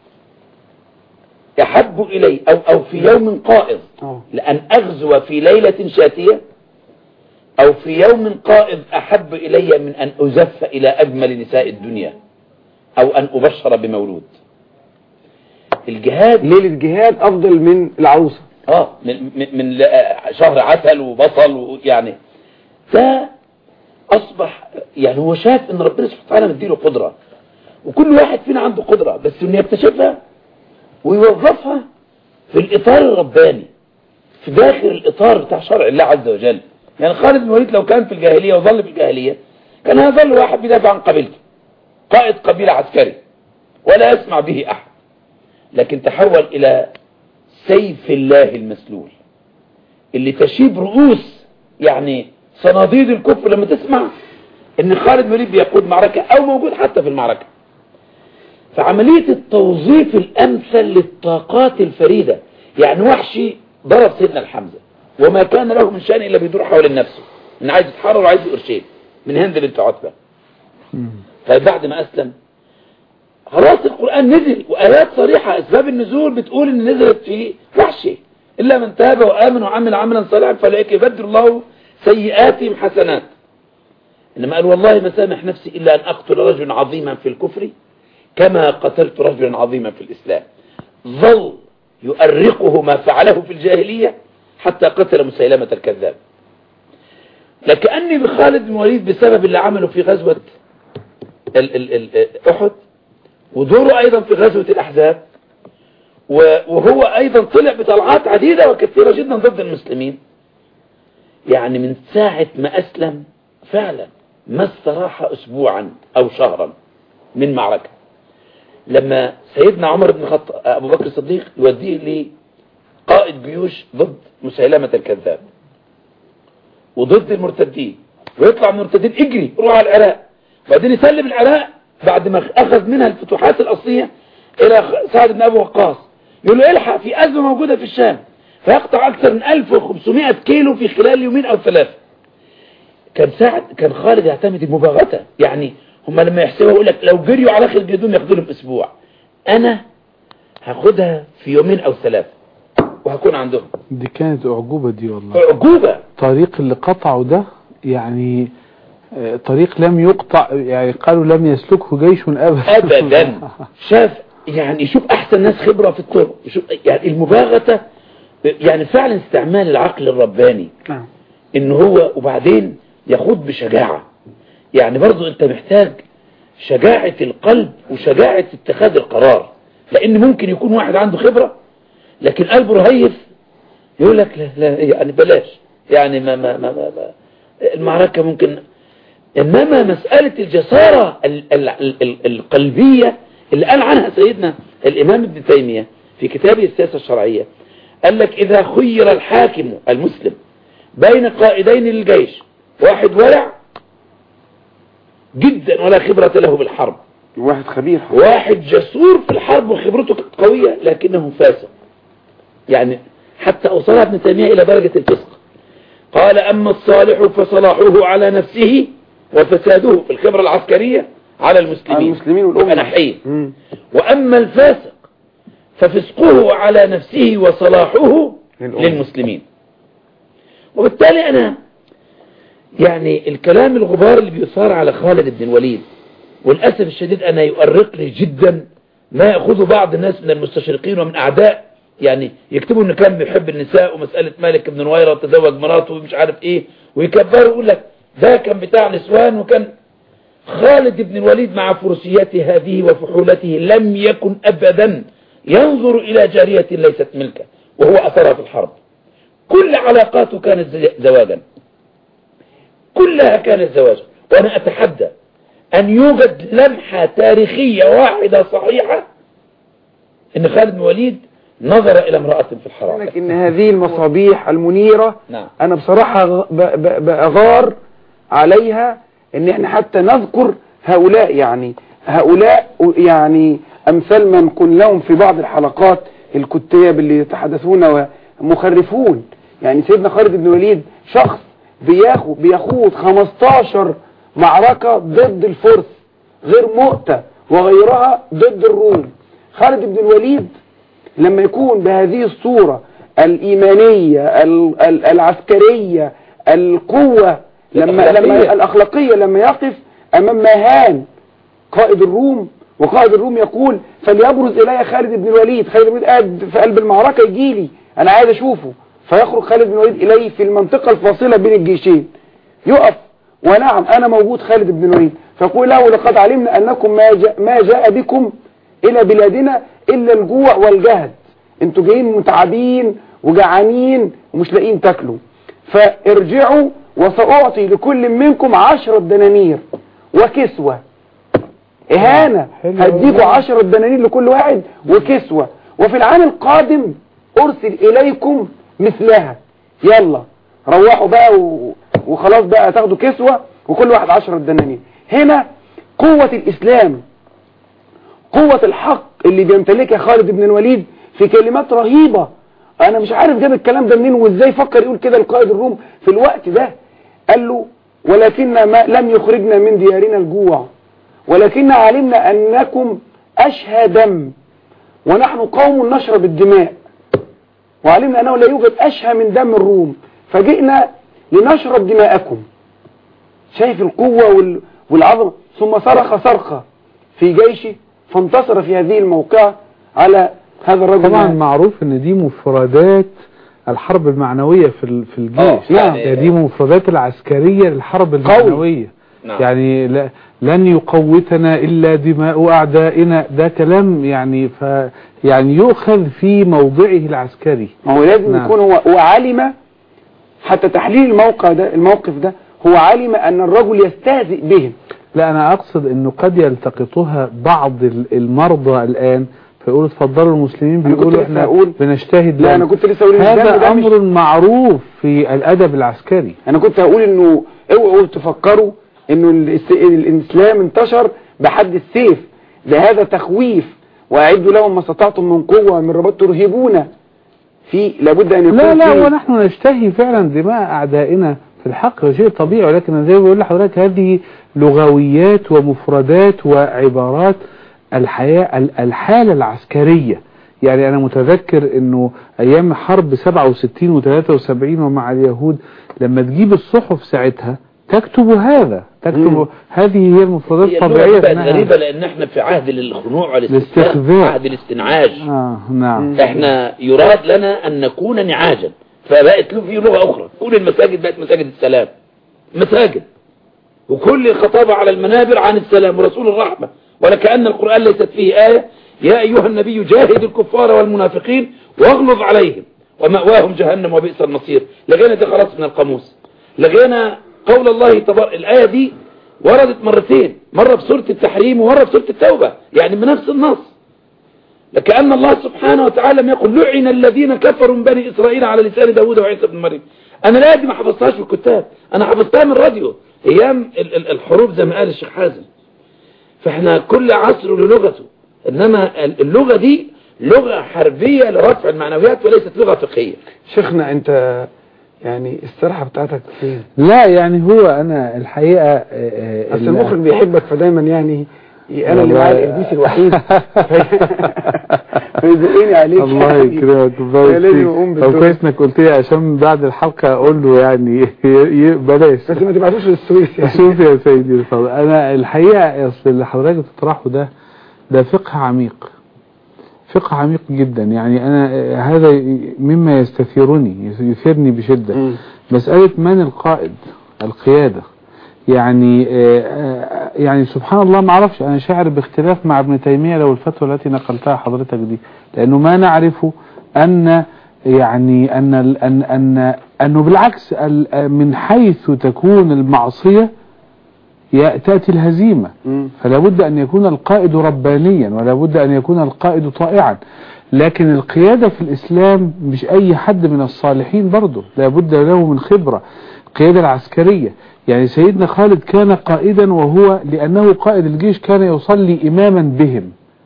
يحب إلي أو, أو في يوم قائض اه لأن أغزو في ليلة شاتية أو في يوم قائض أحب إلي من أن أزف إلى أجمل نساء الدنيا أو أن أبشر بمولود الجهاد ليلة جهاد افضل من العروسة اه من, من, من ل- شهر عسل وبصل ويعني ده اصبح يعني هو شاف ان ربنا سبحانه وتعالى مديله قدرة وكل واحد فينا عنده قدرة بس انه يكتشفها ويوظفها في الاطار الرباني في داخل الاطار بتاع شرع الله عز وجل يعني خالد بن الوليد لو كان في الجاهلية وظل في الجاهلية كان هيظل واحد بيدافع عن قبيلته قائد قبيلة عسكري ولا يسمع به احد لكن تحول الى سيف الله المسلول اللي تشيب رؤوس يعني صناديد الكفر لما تسمع ان خالد بن الوليد بيقود معركة او موجود حتى في المعركة فعملية التوظيف الامثل للطاقات الفريدة يعني وحشي ضرب سيدنا الحمزة وما كان له من شأن الا بيدور حول نفسه ان عايز يتحرر وعايز قرشين من هند بنت عتبة فبعد ما اسلم خلاص القرآن نزل وآيات صريحة أسباب النزول بتقول إن نزلت في وحشي إلا من تاب وآمن وعمل عملا صالحا فلائك يبدل الله سيئاتهم حسنات إنما قال والله ما سامح نفسي إلا أن أقتل رجلا عظيما في الكفر كما قتلت رجلا عظيما في الإسلام ظل يؤرقه ما فعله في الجاهلية حتى قتل مسيلمة الكذاب لكأني بخالد بن الوليد بسبب اللي عمله في غزوة ال ال ال أحد ودوره أيضا في غزوة الأحزاب و- وهو أيضا طلع بطلعات عديدة وكثيرة جدا ضد المسلمين يعني من ساعة ما أسلم فعلا ما استراح أسبوعا أو شهرا من معركة لما سيدنا عمر بن الخطاب أبو بكر الصديق يوديه لقائد جيوش ضد مسيلمة الكذاب وضد المرتدين ويطلع المرتدين اجري روح على العراق وبعدين يسلم العراق بعد ما أخذ منها الفتوحات الأصلية إلى سعد بن أبي وقاص يقول له الحق في أزمة موجودة في الشام فيقطع أكثر من 1500 كيلو في خلال يومين أو ثلاثة كان سعد كان خالد يعتمد المباغتة يعني هم لما يحسبوا يقول لك لو جريوا على خلق الجدوم ياخدوا لهم أسبوع أنا هاخدها في يومين أو ثلاثة وهكون عندهم دي كانت أعجوبة دي والله عجوبة الطريق اللي قطعه ده يعني آه، طريق لم يقطع يعني قالوا لم يسلكه جيش أبدا ابدا شاف يعني شوف احسن ناس خبرة في الطرق شوف يعني المباغتة يعني فعلا استعمال العقل الرباني نعم ان هو وبعدين يخوض بشجاعة يعني برضو انت محتاج شجاعة القلب وشجاعة اتخاذ القرار لان ممكن يكون واحد عنده خبرة لكن قلبه رهيف يقول لك لا لا يعني بلاش يعني ما ما ما, ما, ما المعركة ممكن انما مسألة الجسارة ال ال ال ال القلبية اللي قال عنها سيدنا الامام ابن تيمية في كتابه السياسة الشرعية قال لك اذا خير الحاكم المسلم بين قائدين للجيش واحد ورع جدا ولا خبرة له بالحرب واحد خبير واحد جسور في الحرب وخبرته كانت قوية لكنه فاسق يعني حتى أوصلها ابن تيمية إلى درجة الفسق قال أما الصالح فصلاحه على نفسه وفساده في الخبرة العسكرية على المسلمين على المسلمين والأمة. يبقى نحيل مم. وأما الفاسق ففسقه على نفسه وصلاحه للأمة. للمسلمين وبالتالي أنا يعني الكلام الغبار اللي بيثار على خالد بن الوليد والأسف الشديد أنا يؤرق لي جدا ما يأخذه بعض الناس من المستشرقين ومن أعداء يعني يكتبوا إنه كان بيحب النساء ومسألة مالك بن نويرة تزوج مراته ومش عارف إيه ويكبروا يقول لك ده كان بتاع نسوان وكان خالد بن الوليد مع فروسيته هذه وفحولته لم يكن أبدا ينظر إلى جارية ليست ملكه وهو أثرها في الحرب كل علاقاته كانت زي- زواجا كلها كانت زواجا وأنا أتحدى أن يوجد لمحة تاريخية واحدة صحيحة أن خالد بن الوليد نظر إلى امرأة في الحرام لكن هذه المصابيح المنيرة نعم انا بصراحة غ- ب- ب- بأغار عليها ان احنا حتى نذكر هؤلاء يعني هؤلاء يعني امثال ما نكون لهم في بعض الحلقات الكتاب اللي يتحدثون ومخرفون يعني سيدنا خالد بن الوليد شخص بياخد بيخوض 15 معركة ضد الفرس غير مؤتة وغيرها ضد الروم خالد بن الوليد لما يكون بهذه الصورة الإيمانية ال- ال- العسكرية القوة لما الأخلاقية. لما الأخلاقية لما يقف أمام مهان قائد الروم وقائد الروم يقول فليبرز إلي خالد بن الوليد خالد بن الوليد قاعد في قلب المعركة يجي لي أنا عايز أشوفه فيخرج خالد بن الوليد إليه في المنطقة الفاصلة بين الجيشين يقف ونعم أنا موجود خالد بن الوليد فيقول له لقد علمنا أنكم ما جاء, ما جاء بكم إلى بلادنا إلا الجوع والجهد انتوا جايين متعبين وجعانين ومش لاقيين تاكلوا فارجعوا وسأعطي لكل منكم عشرة دنانير وكسوة إهانة حلو هديكوا أوي. عشرة دنانير لكل واحد وكسوة وفي العام القادم أرسل إليكم مثلها يلا روحوا بقى و... وخلاص بقى تاخدوا كسوة وكل واحد عشرة دنانير هنا قوة الإسلام قوة الحق اللي بيمتلكها خالد بن الوليد في كلمات رهيبة انا مش عارف جاب الكلام ده منين وازاي فكر يقول كده لقائد الروم في الوقت ده قال له ولكن ما لم يخرجنا من ديارنا الجوع ولكن علمنا انكم اشهى دم ونحن قوم نشرب الدماء وعلمنا انه لا يوجد اشهى من دم الروم فجئنا لنشرب دماءكم شايف القوة وال- والعظمة ثم صرخ صرخة في جيشه فانتصر في هذه الموقعة على هذا الرجل طبعا المهزوم. معروف ان دي مفردات الحرب المعنوية في ال- في الجيش نعم. يعني دي مفردات العسكرية للحرب المعنوية نعم. يعني لا لن يقوتنا إلا دماء أعدائنا ده كلام يعني ف يعني يؤخذ في موضعه العسكري ما هو لازم نعم. يكون هو هو علم حتى تحليل الموقع ده الموقف ده هو علم ان الرجل يستهزئ بهم لا أنا أقصد أنه قد يلتقطها بعض ال- المرضى الآن فيقولوا اتفضلوا المسلمين أنا كنت بيقولوا لسه احنا أقول- بنجتهد لا لأن انا كنت لسه اقول إن الدم هذا ده مش- أمر معروف في الأدب العسكري انا كنت هقول انه اوعوا تفكروا انه الاس- الاسلام انتشر بحد السيف ده هذا تخويف واعدوا لهم ما استطعتم من قوه من رباط ترهبون في لابد ان يكون لا لا في- ونحن نشتهي فعلا دماء أعدائنا في الحق ده شيء طبيعي ولكن أنا زي ما بقول لحضرتك هذه لغويات ومفردات وعبارات الحياة ال- الحالة العسكرية يعني أنا متذكر أنه أيام حرب 67 و73 ومع اليهود لما تجيب الصحف ساعتها تكتب هذا تكتب مم. هذه هي المفردات هي اللغة الطبيعية بقت إنها- غريبة لأن احنا في عهد الخنوع والاستخفاف الاستخفاف. عهد الاستنعاج آه نعم احنا يراد لنا أن نكون نعاجا فبقت له في لغة أخرى كل المساجد بقت مساجد السلام مساجد وكل خطابة على المنابر عن السلام ورسول الرحمة ولكأن القرآن ليست فيه آية يا أيها النبي جاهد الكفار والمنافقين واغلظ عليهم ومأواهم جهنم وبئس المصير لغينا دي خلاص من القاموس لغينا قول الله تبارك الآية دي وردت مرتين مرة في سورة التحريم ومرة في سورة التوبة يعني بنفس النص لكأن الله سبحانه وتعالى لم يقل لعن الذين كفروا من بني إسرائيل على لسان داود وعيسى بن مريم أنا الآية دي ما حفظتهاش في الكتاب أنا حفظتها من راديو أيام ال- ال- الحروب زي ما قال الشيخ حازم فإحنا كل عصر له لغته إنما ال- اللغة دي لغة حربية لرفع المعنويات وليست لغة فقهية شيخنا انت يعني السرحه بتاعتك فين لا يعني هو أنا الحقيقة آه، آه، اصل ال- المخرج بيحبك فدايما يعني انا اللي معايا الالبيس الوحيد فيزقني عليك الله يعني. يكرمك الله يا لازم يكرمك اقوم طب بالدور كويس انك قلت لي عشان بعد الحلقة اقول له يعني ي- ي- بلاش بس ما تبعتوش للسويس يعني شوف يا سيدي الفاضل انا الحقيقة اصل اللي حضرتك بتطرحه ده ده فقه عميق فقه عميق جدا يعني انا آه، هذا ي- مما يستثيرني يثيرني بشدة مم. مسألة من القائد القيادة يعني آه، آه، يعني سبحان الله ما اعرفش انا شاعر باختلاف مع ابن تيمية لو الفتوى التي نقلتها حضرتك دي لانه ما نعرف ان يعني ان ال- ان ان انه بالعكس ال- من حيث تكون المعصية ي- تأتي الهزيمة مم. فلا بد أن يكون القائد ربانيا ولا بد أن يكون القائد طائعا لكن القيادة في الإسلام مش أي حد من الصالحين برضه لا بد له من خبرة القيادة العسكرية يعني سيدنا خالد كان قائدا وهو لأنه قائد الجيش كان يصلي إماما بهم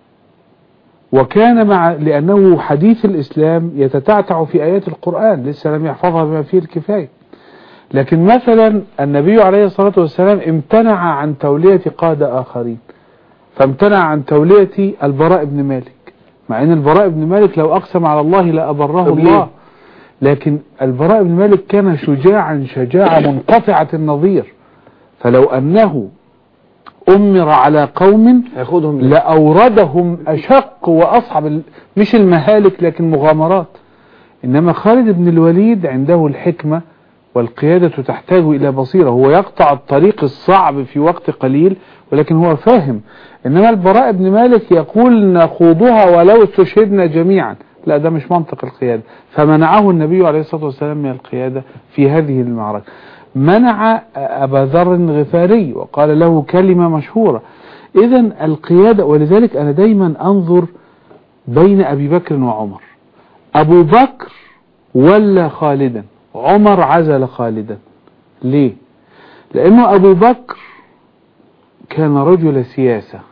وكان مع لأنه حديث الإسلام يتتعتع في آيات القرآن لسه لم يحفظها بما فيه الكفاية لكن مثلا النبي عليه الصلاة والسلام امتنع عن تولية قادة آخرين فامتنع عن تولية البراء بن مالك مع ان البراء بن مالك لو اقسم على الله لأبره طب ليه؟ الله لكن البراء بن مالك كان شجاعا شجاعة منقطعة النظير فلو انه امر على قوم هياخدهم لأوردهم أشق وأصعب ال- مش المهالك لكن مغامرات إنما خالد بن الوليد عنده الحكمة والقيادة تحتاج إلى بصيرة هو يقطع الطريق الصعب في وقت قليل ولكن هو فاهم إنما البراء بن مالك يقول نخوضها ولو استشهدنا جميعا لا ده مش منطق القيادة فمنعه النبي عليه الصلاة والسلام من القيادة في هذه المعركة منع أبا ذر الغفاري وقال له كلمة مشهورة إذا القيادة ولذلك أنا دايما أنظر بين أبي بكر وعمر أبو بكر ولا خالدا عمر عزل خالدا ليه لأنه أبو بكر كان رجل سياسة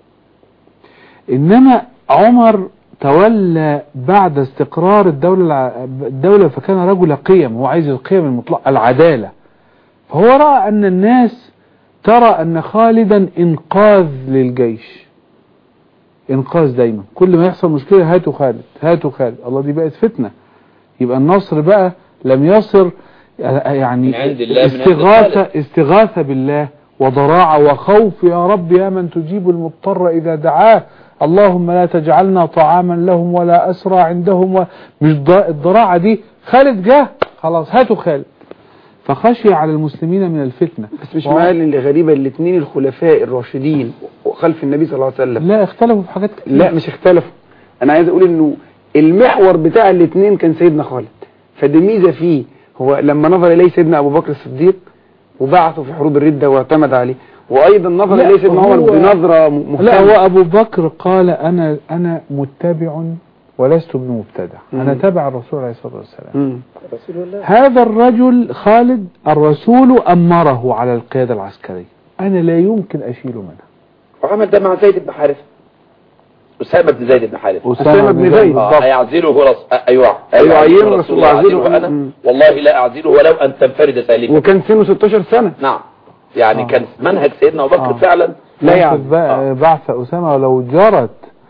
إنما عمر تولى بعد استقرار الدولة الع- الدولة فكان رجل قيم هو عايز القيم المطلقة العدالة فهو رأى أن الناس ترى أن خالدا إنقاذ للجيش إنقاذ دايما كل ما يحصل مشكلة هاتوا خالد هاتوا خالد الله دي بقت فتنة يبقى النصر بقى لم يصر يعني من عند الله، من عند استغاثة خالد. استغاثة بالله وضراعة وخوف يا رب يا من تجيب المضطر إذا دعاه اللهم لا تجعلنا طعاما لهم ولا أسرى عندهم و... مش ض- الضراعة دي خالد جه خلاص هاتوا خالد فخشي على المسلمين من الفتنة بس مش وهو- معنى اللي غريبة الاثنين الخلفاء الراشدين وخلف النبي صلى الله عليه وسلم لا اختلفوا في حاجات كتير لا مش اختلفوا انا عايز اقول انه المحور بتاع الاثنين كان سيدنا خالد فدي ميزه فيه هو لما نظر اليه سيدنا ابو بكر الصديق وبعثه في حروب الرده واعتمد عليه وايضا نظر لا، اليه سيدنا عمر هو- بنظره م- لا مهتمه هو أبو بكر قال أنا أنا متبع ولست بمبتدع أنا مم. تبع الرسول عليه الصلاة والسلام مم. هذا الرجل خالد الرسول أمره على القيادة العسكرية أنا لا يمكن أشيل منها وعمل ده مع زيد بن حارثة أسامة بن زيد بن حارثة أسامة بن زيد. آه هيعزله رس... أيوة أيعينه رسول الله أعزله عزله. أنا مم. والله لا أعزله ولو أن تنفرد سالكا وكان سنه 16 سنه نعم يعني آه. كان منهج سيدنا أبو بكر آه. فعلا لا يعرف يعني. بعث أسامة ولو جرت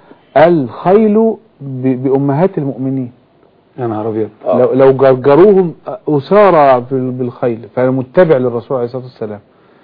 الخيل ب- بأمهات المؤمنين يا نهار ابيض آه. لو, لو جرجروهم أسارى بال- بالخيل فأنا متبع للرسول عليه الصلاة والسلام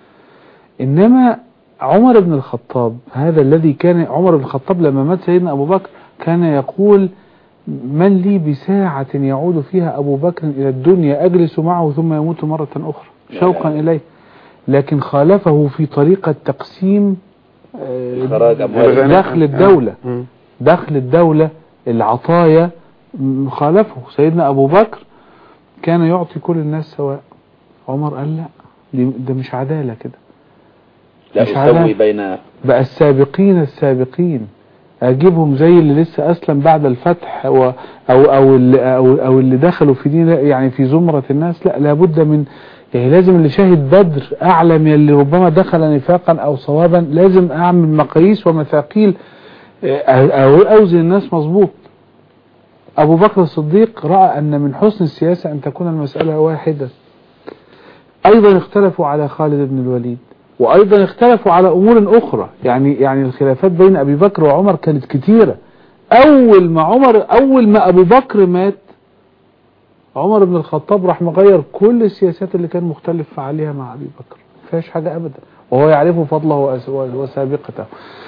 إنما عمر بن الخطاب هذا الذي كان عمر بن الخطاب لما مات سيدنا أبو بكر كان يقول من لي بساعة يعود فيها أبو بكر إلى الدنيا أجلس معه ثم يموت مرة أخرى شوقا إليه لكن خالفه في طريقة تقسيم آه، خراج أموال دخل الدولة مم. دخل الدولة العطايا م- خالفه سيدنا أبو بكر كان يعطي كل الناس سواء عمر قال لا دي ده مش عدالة كده لا مش أسوي عارف. بين بقى السابقين السابقين اجيبهم زي اللي لسه اسلم بعد الفتح و او او اللي او, أو اللي دخلوا في دين يعني في زمرة الناس لا لابد من يعني لازم اللي شاهد بدر اعلى من اللي ربما دخل نفاقا او صوابا لازم اعمل مقاييس ومثاقيل آه، او اوزن الناس مظبوط ابو بكر الصديق راى ان من حسن السياسة ان تكون المسألة واحدة ايضا اختلفوا على خالد بن الوليد وايضا اختلفوا على امور اخرى يعني يعني الخلافات بين ابي بكر وعمر كانت كتيرة اول ما عمر اول ما ابو بكر مات عمر بن الخطاب راح مغير كل السياسات اللي كان مختلف عليها مع ابي بكر ما فيهاش حاجة ابدا وهو يعرف فضله وأس- وسابقته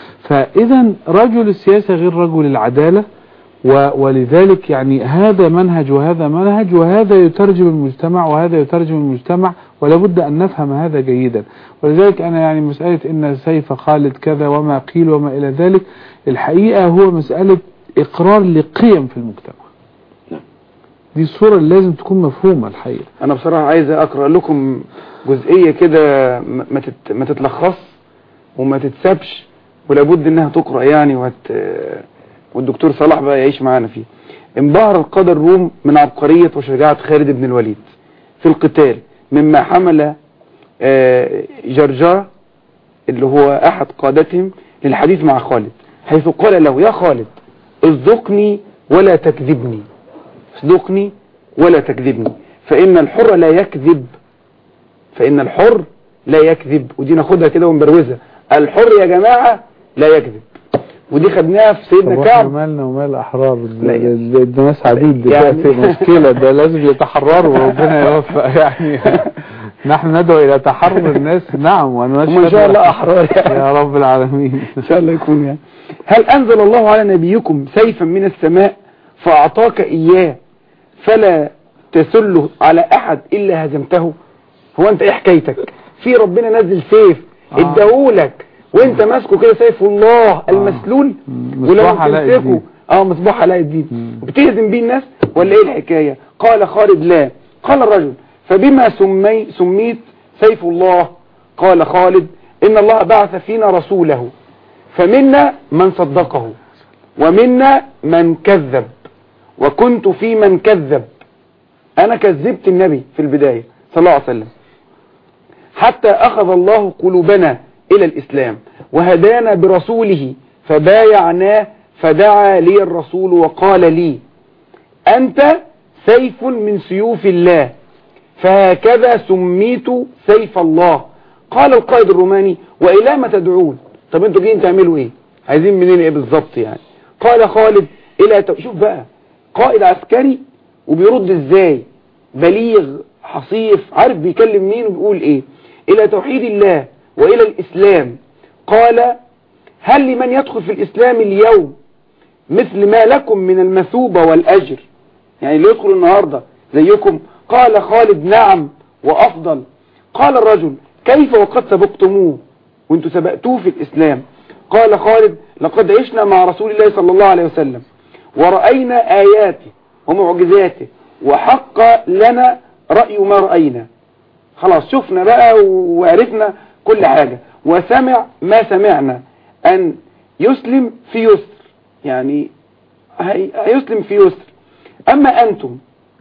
فاذا رجل السياسة غير رجل العدالة و- ولذلك يعني هذا منهج وهذا منهج وهذا يترجم المجتمع وهذا يترجم المجتمع ولابد أن نفهم هذا جيدا ولذلك أنا يعني مسألة إن سيف خالد كذا وما قيل وما إلى ذلك الحقيقة هو مسألة إقرار لقيم في المجتمع نعم. دي الصورة اللي لازم تكون مفهومة الحقيقة انا بصراحة عايز اقرأ لكم جزئية كده ما ما تت- ما تتلخص وما تتسابش ولابد انها تقرأ يعني وت... والدكتور صلاح بقى يعيش معانا فيه انبهر القادة الروم من عبقرية وشجاعة خالد بن الوليد في القتال مما حمل آه، جرجرة اللي هو احد قادتهم للحديث مع خالد حيث قال له يا خالد اصدقني ولا تكذبني اصدقني ولا تكذبني فإن الحر لا يكذب فإن الحر لا يكذب ودي ناخدها كده ونبروزها الحر يا جماعة لا يكذب ودي خدناها في سيدنا طب واحنا كعب مالنا ومال الأحرار لا يعني. ده ناس عبيد يعني. دلوقتي مشكلة ده لازم يتحرروا وربنا يوفق يعني نحن ندعو إلى تحرر الناس نعم ونشهد هم إن شاء الله أحرار يعني. يا رب العالمين إن شاء الله يكون يعني هل أنزل الله على نبيكم سيفا من السماء فأعطاك إياه فلا تسله على أحد إلا هزمته هو أنت إيه حكايتك في ربنا نزل سيف آه. اداهولك وانت ماسكه كده سيف الله المسلول مم. ولما مصباح علاء تمسكه الدين. اه مصباح علاء الدين مم. وبتهزم بيه الناس ولا ايه الحكاية قال خالد لا قال الرجل فبما سمي سميت سيف الله قال خالد ان الله بعث فينا رسوله فمنا من صدقه ومنا من كذب وكنت في من كذب انا كذبت النبي في البداية صلى الله عليه وسلم حتى أخذ الله قلوبنا إلى الإسلام وهدانا برسوله فبايعناه فدعا لي الرسول وقال لي أنت سيف من سيوف الله فهكذا سميت سيف الله قال القائد الروماني وإلى ما تدعون طب انتوا جايين تعملوا ايه عايزين منين ايه بالظبط يعني قال خالد الى تو... شوف بقى قائد عسكري وبيرد ازاي بليغ حصيف عارف بيكلم مين وبيقول ايه الى توحيد الله والى الاسلام قال هل لمن يدخل في الإسلام اليوم مثل ما لكم من المثوبة والأجر يعني اللي يدخل النهاردة زيكم قال خالد نعم وأفضل قال الرجل كيف وقد سبقتموه وانتم سبقتوه في الإسلام قال خالد لقد عشنا مع رسول الله صلى الله عليه وسلم ورأينا آياته ومعجزاته وحق لنا رأي ما رأينا خلاص شفنا بقى وعرفنا كل حاجة وسمع ما سمعنا أن يسلم في يسر يعني هي- هيسلم في يسر أما أنتم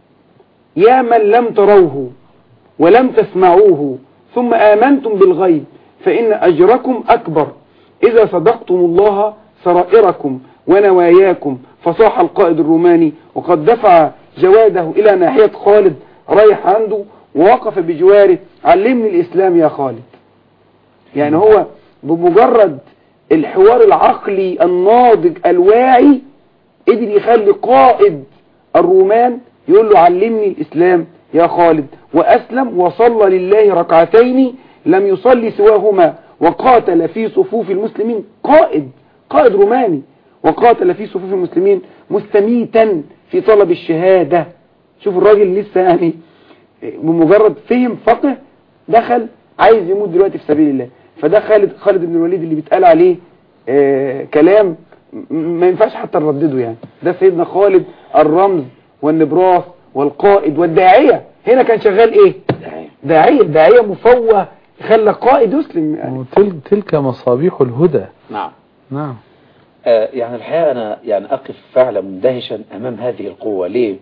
يا من لم تروه ولم تسمعوه ثم آمنتم بالغيب فإن أجركم أكبر إذا صدقتم الله سرائركم ونواياكم فصاح القائد الروماني وقد دفع جواده إلى ناحية خالد رايح عنده ووقف بجواره علمني الإسلام يا خالد يعني هو بمجرد الحوار العقلي الناضج الواعي قدر يخلي قائد الرومان يقول له علمني الإسلام يا خالد وأسلم وصلى لله ركعتين لم يصلي سواهما وقاتل في صفوف المسلمين قائد قائد روماني وقاتل في صفوف المسلمين مستميتا في طلب الشهادة شوف الراجل لسه يعني بمجرد فهم فقه دخل عايز يموت دلوقتي في سبيل الله فده خالد خالد بن الوليد اللي بيتقال عليه آه كلام م- ما ينفعش حتى نردده يعني ده سيدنا خالد الرمز والنبراس والقائد والداعية هنا كان شغال ايه داعية داعية مفوه خلى قائد يسلم يعني وتل- تلك مصابيح الهدى نعم نعم آه، يعني الحقيقة أنا يعني أقف فعلا مندهشا أمام هذه القوة ليه؟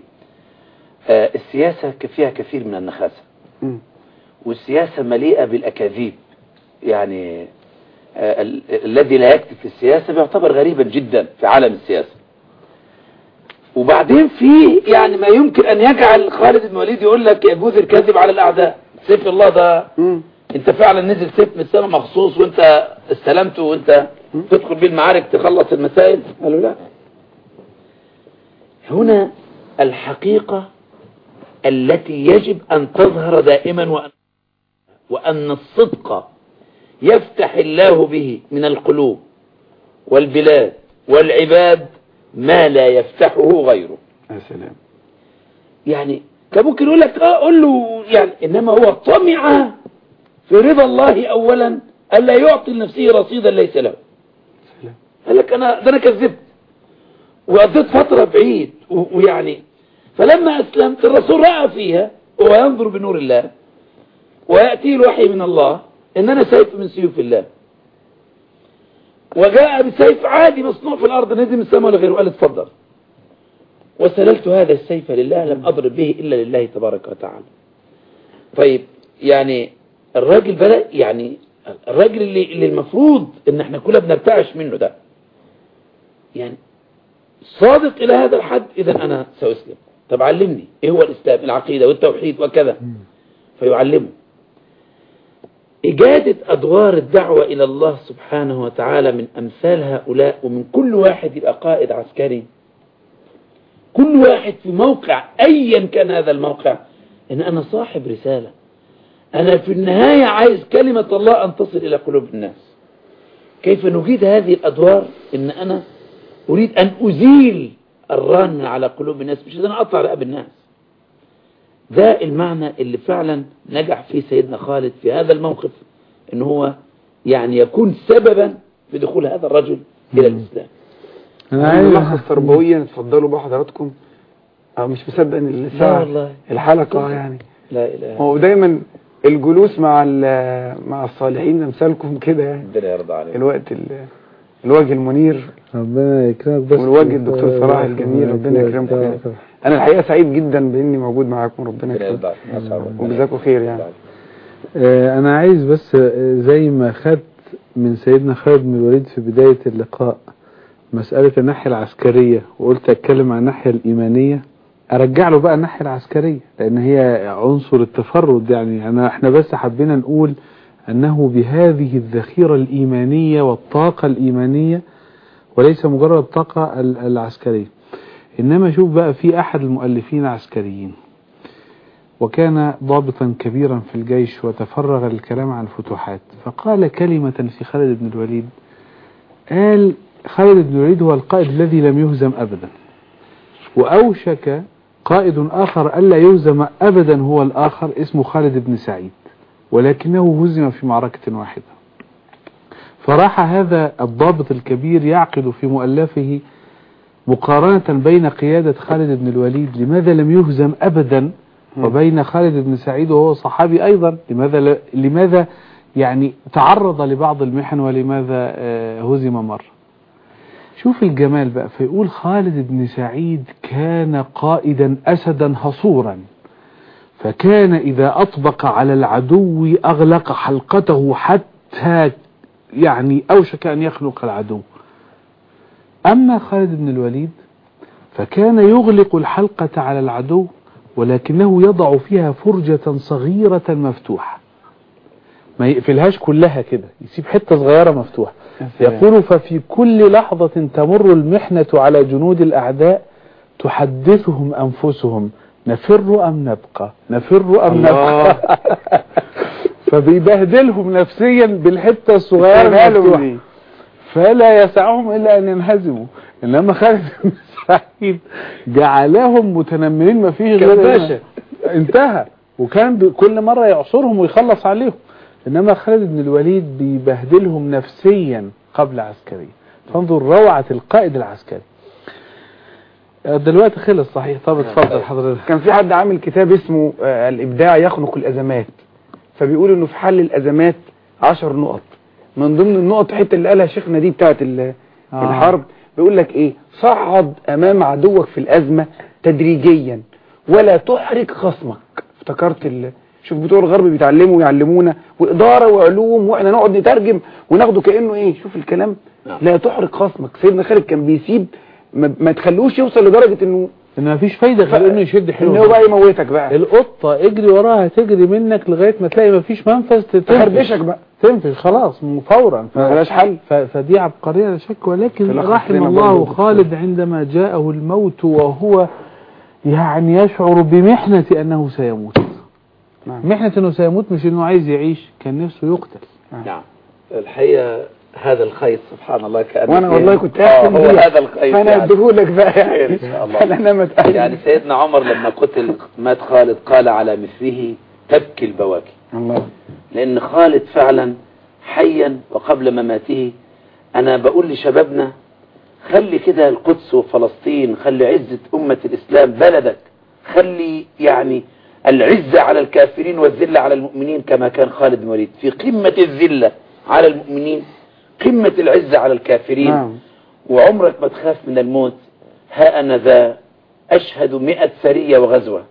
آه، السياسة ك- فيها كثير من النخاسة مم. والسياسة مليئة بالأكاذيب يعني آه، ال- الذي لا يكتب في السياسة بيعتبر غريبا جدا في عالم السياسة وبعدين في يعني ما يمكن أن يجعل خالد بن وليد يقول لك يجوز الكذب على الأعداء سيف الله ده مم. انت فعلا نزل سيف من السماء مخصوص وانت استلمته وانت تدخل بيه المعارك تخلص المسائل قالوا لا هنا الحقيقة التي يجب أن تظهر دائما وأن, وأن الصدق يفتح الله به من القلوب والبلاد والعباد ما لا يفتحه غيره يا سلام يعني كان ممكن يقول لك اه قول له يعني انما هو طمع في رضا الله اولا الا يعطي لنفسه رصيدا ليس له سلام قال لك انا ده انا كذبت وقضيت فتره بعيد و- ويعني فلما اسلمت الرسول راى فيها وهو ينظر بنور الله وياتيه الوحي من الله ان انا سيف من سيوف الله وجاء بسيف عادي مصنوع في الارض نزل من السماء ولا غيره قال اتفضل وسللت هذا السيف لله لم أضرب به إلا لله تبارك وتعالى طيب يعني الراجل بدأ يعني الراجل اللي, اللي المفروض ان احنا كلنا بنرتعش منه ده يعني صادق إلى هذا الحد إذا أنا سأسلم طب علمني إيه هو الإسلام العقيدة والتوحيد وكذا فيعلمه إجادة أدوار الدعوة إلى الله سبحانه وتعالى من أمثال هؤلاء ومن كل واحد يبقى قائد عسكري كل واحد في موقع أيا كان هذا الموقع إن أنا صاحب رسالة أنا في النهاية عايز كلمة الله أن تصل إلى قلوب الناس كيف نجيد هذه الأدوار إن أنا أريد أن أزيل الران على قلوب الناس مش أنا أقطع رقاب الناس ده المعنى اللي فعلا نجح فيه سيدنا خالد في هذا الموقف ان هو يعني يكون سببا في دخول هذا الرجل الى الاسلام انا عايز ملخص تربويا اتفضلوا بقى حضراتكم أو مش مصدق ان لا الساعة والله الحلقة يعني لا اله هو دايما الجلوس مع ال- مع الصالحين امثالكم كده يعني ربنا يرضى عليك الوقت ال- الوجه المنير ربنا يكرمك بس والوجه الدكتور صلاح الجميل ربنا يكرمكم انا الحقيقة سعيد جدا باني موجود معاكم ربنا ربنا يكرمكم يرضى عليك أسعد ربنا. وجزاكم خير يعني آه، انا عايز بس آه، زي ما خدت من سيدنا خالد بن الوليد في بداية اللقاء مسألة الناحية العسكرية وقلت اتكلم عن الناحية الإيمانية ارجع له بقى الناحية العسكرية لان هي عنصر التفرد يعني انا احنا بس حبينا نقول انه بهذه الذخيرة الإيمانية والطاقة الإيمانية وليس مجرد الطاقة ال- العسكرية إنما شوف بقى في أحد المؤلفين عسكريين وكان ضابطا كبيرا في الجيش وتفرغ للكلام عن الفتوحات فقال كلمة في خالد بن الوليد قال خالد بن الوليد هو القائد الذي لم يهزم أبدا وأوشك قائد آخر ألا يهزم أبدا هو الآخر اسمه خالد بن سعيد ولكنه هزم في معركة واحدة فراح هذا الضابط الكبير يعقد في مؤلفه مقارنة بين قيادة خالد بن الوليد لماذا لم يهزم أبدا وبين خالد بن سعيد وهو صحابي أيضا لماذا ل... لماذا يعني تعرض لبعض المحن ولماذا آه، هزم مرة شوف الجمال بقى فيقول خالد بن سعيد كان قائدا أسدا هصورا فكان إذا أطبق على العدو أغلق حلقته حتى يعني أوشك أن يخنق العدو أما خالد بن الوليد فكان يغلق الحلقة على العدو ولكنه يضع فيها فرجة صغيرة مفتوحة ما يقفلهاش كلها كده يسيب حتة صغيرة مفتوحة يقول ففي كل لحظة تمر المحنة على جنود الأعداء تحدثهم أنفسهم نفر أم نبقى نفر أم الله. نبقى فبيبهدلهم نفسيا بالحتة الصغيرة ماله المفتوحة دي؟ فلا يسعهم إلا أن ينهزموا إنما خالد بن سعيد جعلهم متنمرين ما فيه غير كباشة. انتهى وكان ب- كل مرة يعصرهم ويخلص عليهم إنما خالد بن الوليد بيبهدلهم نفسيا قبل عسكريا فانظر روعة القائد العسكري آه، دلوقتي خلص صحيح طب اتفضل حضرتك كان في حد عامل كتاب اسمه آه، الإبداع يخنق الأزمات فبيقول إنه في حل الأزمات عشر نقط من ضمن النقط الحته اللي قالها شيخنا دي بتاعت ال- آه. الحرب بيقول لك إيه صعد أمام عدوك في الأزمة تدريجيا ولا تحرك خصمك افتكرت ال... شوف بتوع الغرب بيتعلموا ويعلمونا وإدارة وعلوم وإحنا نقعد نترجم وناخده كأنه إيه شوف الكلام نعم. لا تحرك خصمك سيدنا خالد كان بيسيب ما, ما تخلوش يوصل لدرجة إنه ان مفيش فايدة غير انه يشد إن حلو هو بقى يموتك بقى القطة اجري وراها تجري منك لغاية ما تلاقي مفيش منفذ تخربشك بقى تنفذ خلاص م- فورا ف... ملهاش حل ف... فدي عبقرية لا شك ولكن تلخص رحم لنا الله برضه. خالد عندما جاءه الموت وهو يعني يشعر بمحنة انه سيموت نعم. محنة انه سيموت مش انه عايز يعيش كان نفسه يقتل نعم الحقيقة هذا الخيط سبحان الله كأنه وانا فيه- والله كنت آه احسن هو بيه. هذا الخيط فانا يعني. اديهولك بقى يعني إن شاء الله. انا نمت يعني سيدنا عمر لما قتل مات خالد قال على مثله تبكي البواكي الله لأن خالد فعلا حيا وقبل مماته أنا بقول لشبابنا خلي كده القدس وفلسطين خلي عزة أمة الإسلام بلدك خلي يعني العزة على الكافرين والذلة على المؤمنين كما كان خالد بن الوليد في قمة الذلة على المؤمنين قمة العزة على الكافرين نعم وعمرك ما تخاف من الموت ها أنا ذا أشهد مئة سرية وغزوة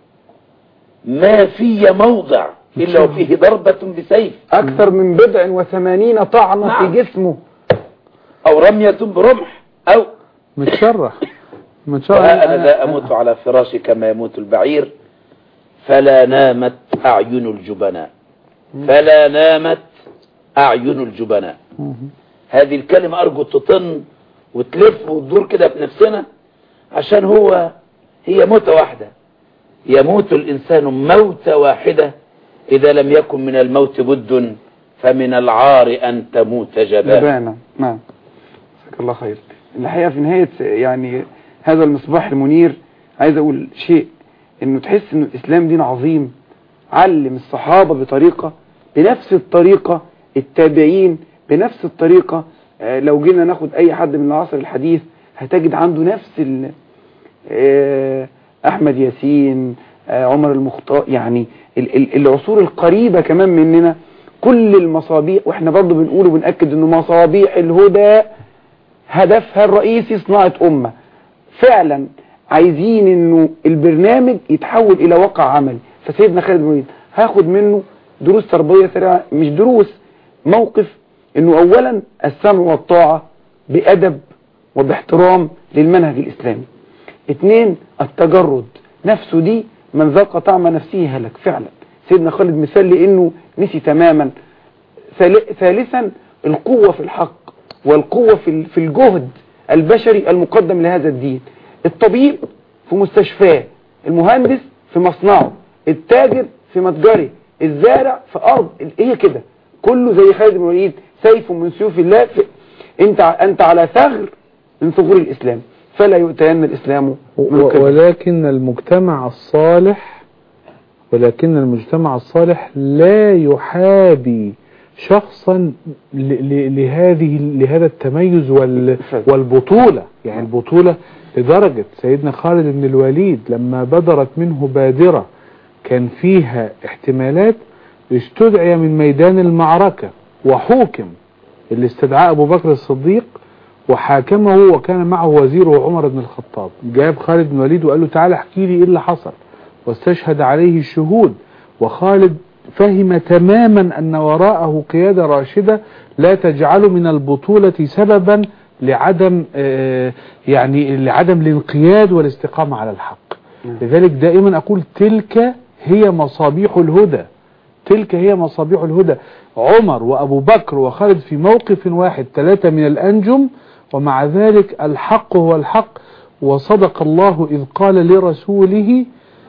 ما في موضع إلا وفيه ضربة بسيف اكثر من بضع وثمانين طعنة نعم. في جسمه أو رمية برمح أو متشرح متشرح وها أنا ذا أموت على فراشي كما يموت البعير فلا نامت أعين الجبناء فلا نامت أعين الجبناء هذه الكلمة أرجو تطن وتلف وتدور كده بنفسنا عشان هو هي موتة واحدة يموت الإنسان موتة واحدة إذا لم يكن من الموت بد فمن العار أن تموت جبانا جبانة نعم جزاك الله خير الحقيقة في نهاية يعني هذا المصباح المنير عايز اقول شيء انه تحس انه الاسلام دين عظيم علم الصحابة بطريقة بنفس الطريقة التابعين بنفس الطريقة آه، لو جينا ناخد اي حد من العصر الحديث هتجد عنده نفس ال آه، احمد ياسين آه، عمر المختار يعني ال- ال- العصور القريبة كمان مننا كل المصابيح واحنا برضو بنقول وبنأكد انه مصابيح الهدى هدفها الرئيسي صناعة امة فعلا عايزين انه البرنامج يتحول الى واقع عملي فسيدنا خالد بن الوليد هاخد منه دروس تربوية سريعة مش دروس موقف انه اولا السمع والطاعة بأدب وباحترام للمنهج الاسلامي اتنين التجرد نفسه دي من ذاق طعم نفسه هلك فعلا سيدنا خالد مثال لانه نسي تماما ثال- ثالثا القوة في الحق والقوة في ال- في الجهد البشري المقدم لهذا الدين الطبيب في مستشفاه المهندس في مصنعه التاجر في متجره الزارع في أرض هي كده كله زي خالد بن الوليد سيف من سيوف الله في انت انت على ثغر من ثغور الاسلام فلا يؤتين الاسلام من و- قبل ولكن المجتمع الصالح ولكن المجتمع الصالح لا يحابي شخصا ل- ل- لهذه لهذا التميز وال والبطولة يعني البطولة لدرجة سيدنا خالد بن الوليد لما بدرت منه بادرة كان فيها احتمالات استدعي من ميدان المعركة وحوكم اللي استدعاه أبو بكر الصديق وحاكمه وكان معه وزيره عمر بن الخطاب جاب خالد بن الوليد وقال له تعالى احكي لي ايه اللي حصل واستشهد عليه الشهود وخالد فهم تماما أن وراءه قيادة راشدة لا تجعل من البطولة سببا لعدم آه، يعني لعدم الانقياد والاستقامة على الحق لذلك دائما أقول تلك هي مصابيح الهدى تلك هي مصابيح الهدى عمر وأبو بكر وخالد في موقف واحد ثلاثة من الأنجم ومع ذلك الحق هو الحق وصدق الله إذ قال لرسوله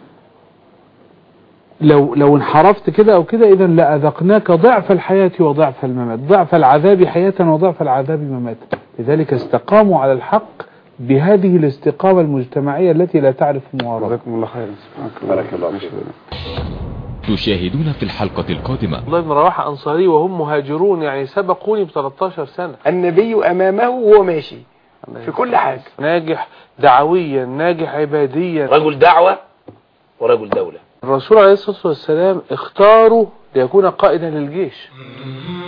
لو لو انحرفت كده او كده اذا لاذقناك ضعف الحياه وضعف الممات ضعف العذاب حياه وضعف العذاب مماتا لذلك استقاموا على الحق بهذه الاستقامه المجتمعيه التي لا تعرف معارضه جزاكم الله خيرا سبحانك بارك الله فيك. تشاهدون في الحلقة القادمة الله بن رواحه انصاري وهم مهاجرون يعني سبقوني ب 13 سنه النبي امامه وهو ماشي في كل حاجة ناجح دعويا ناجح عباديا رجل دعوة ورجل دولة الرسول عليه الصلاه والسلام اختاره ليكون قائدا للجيش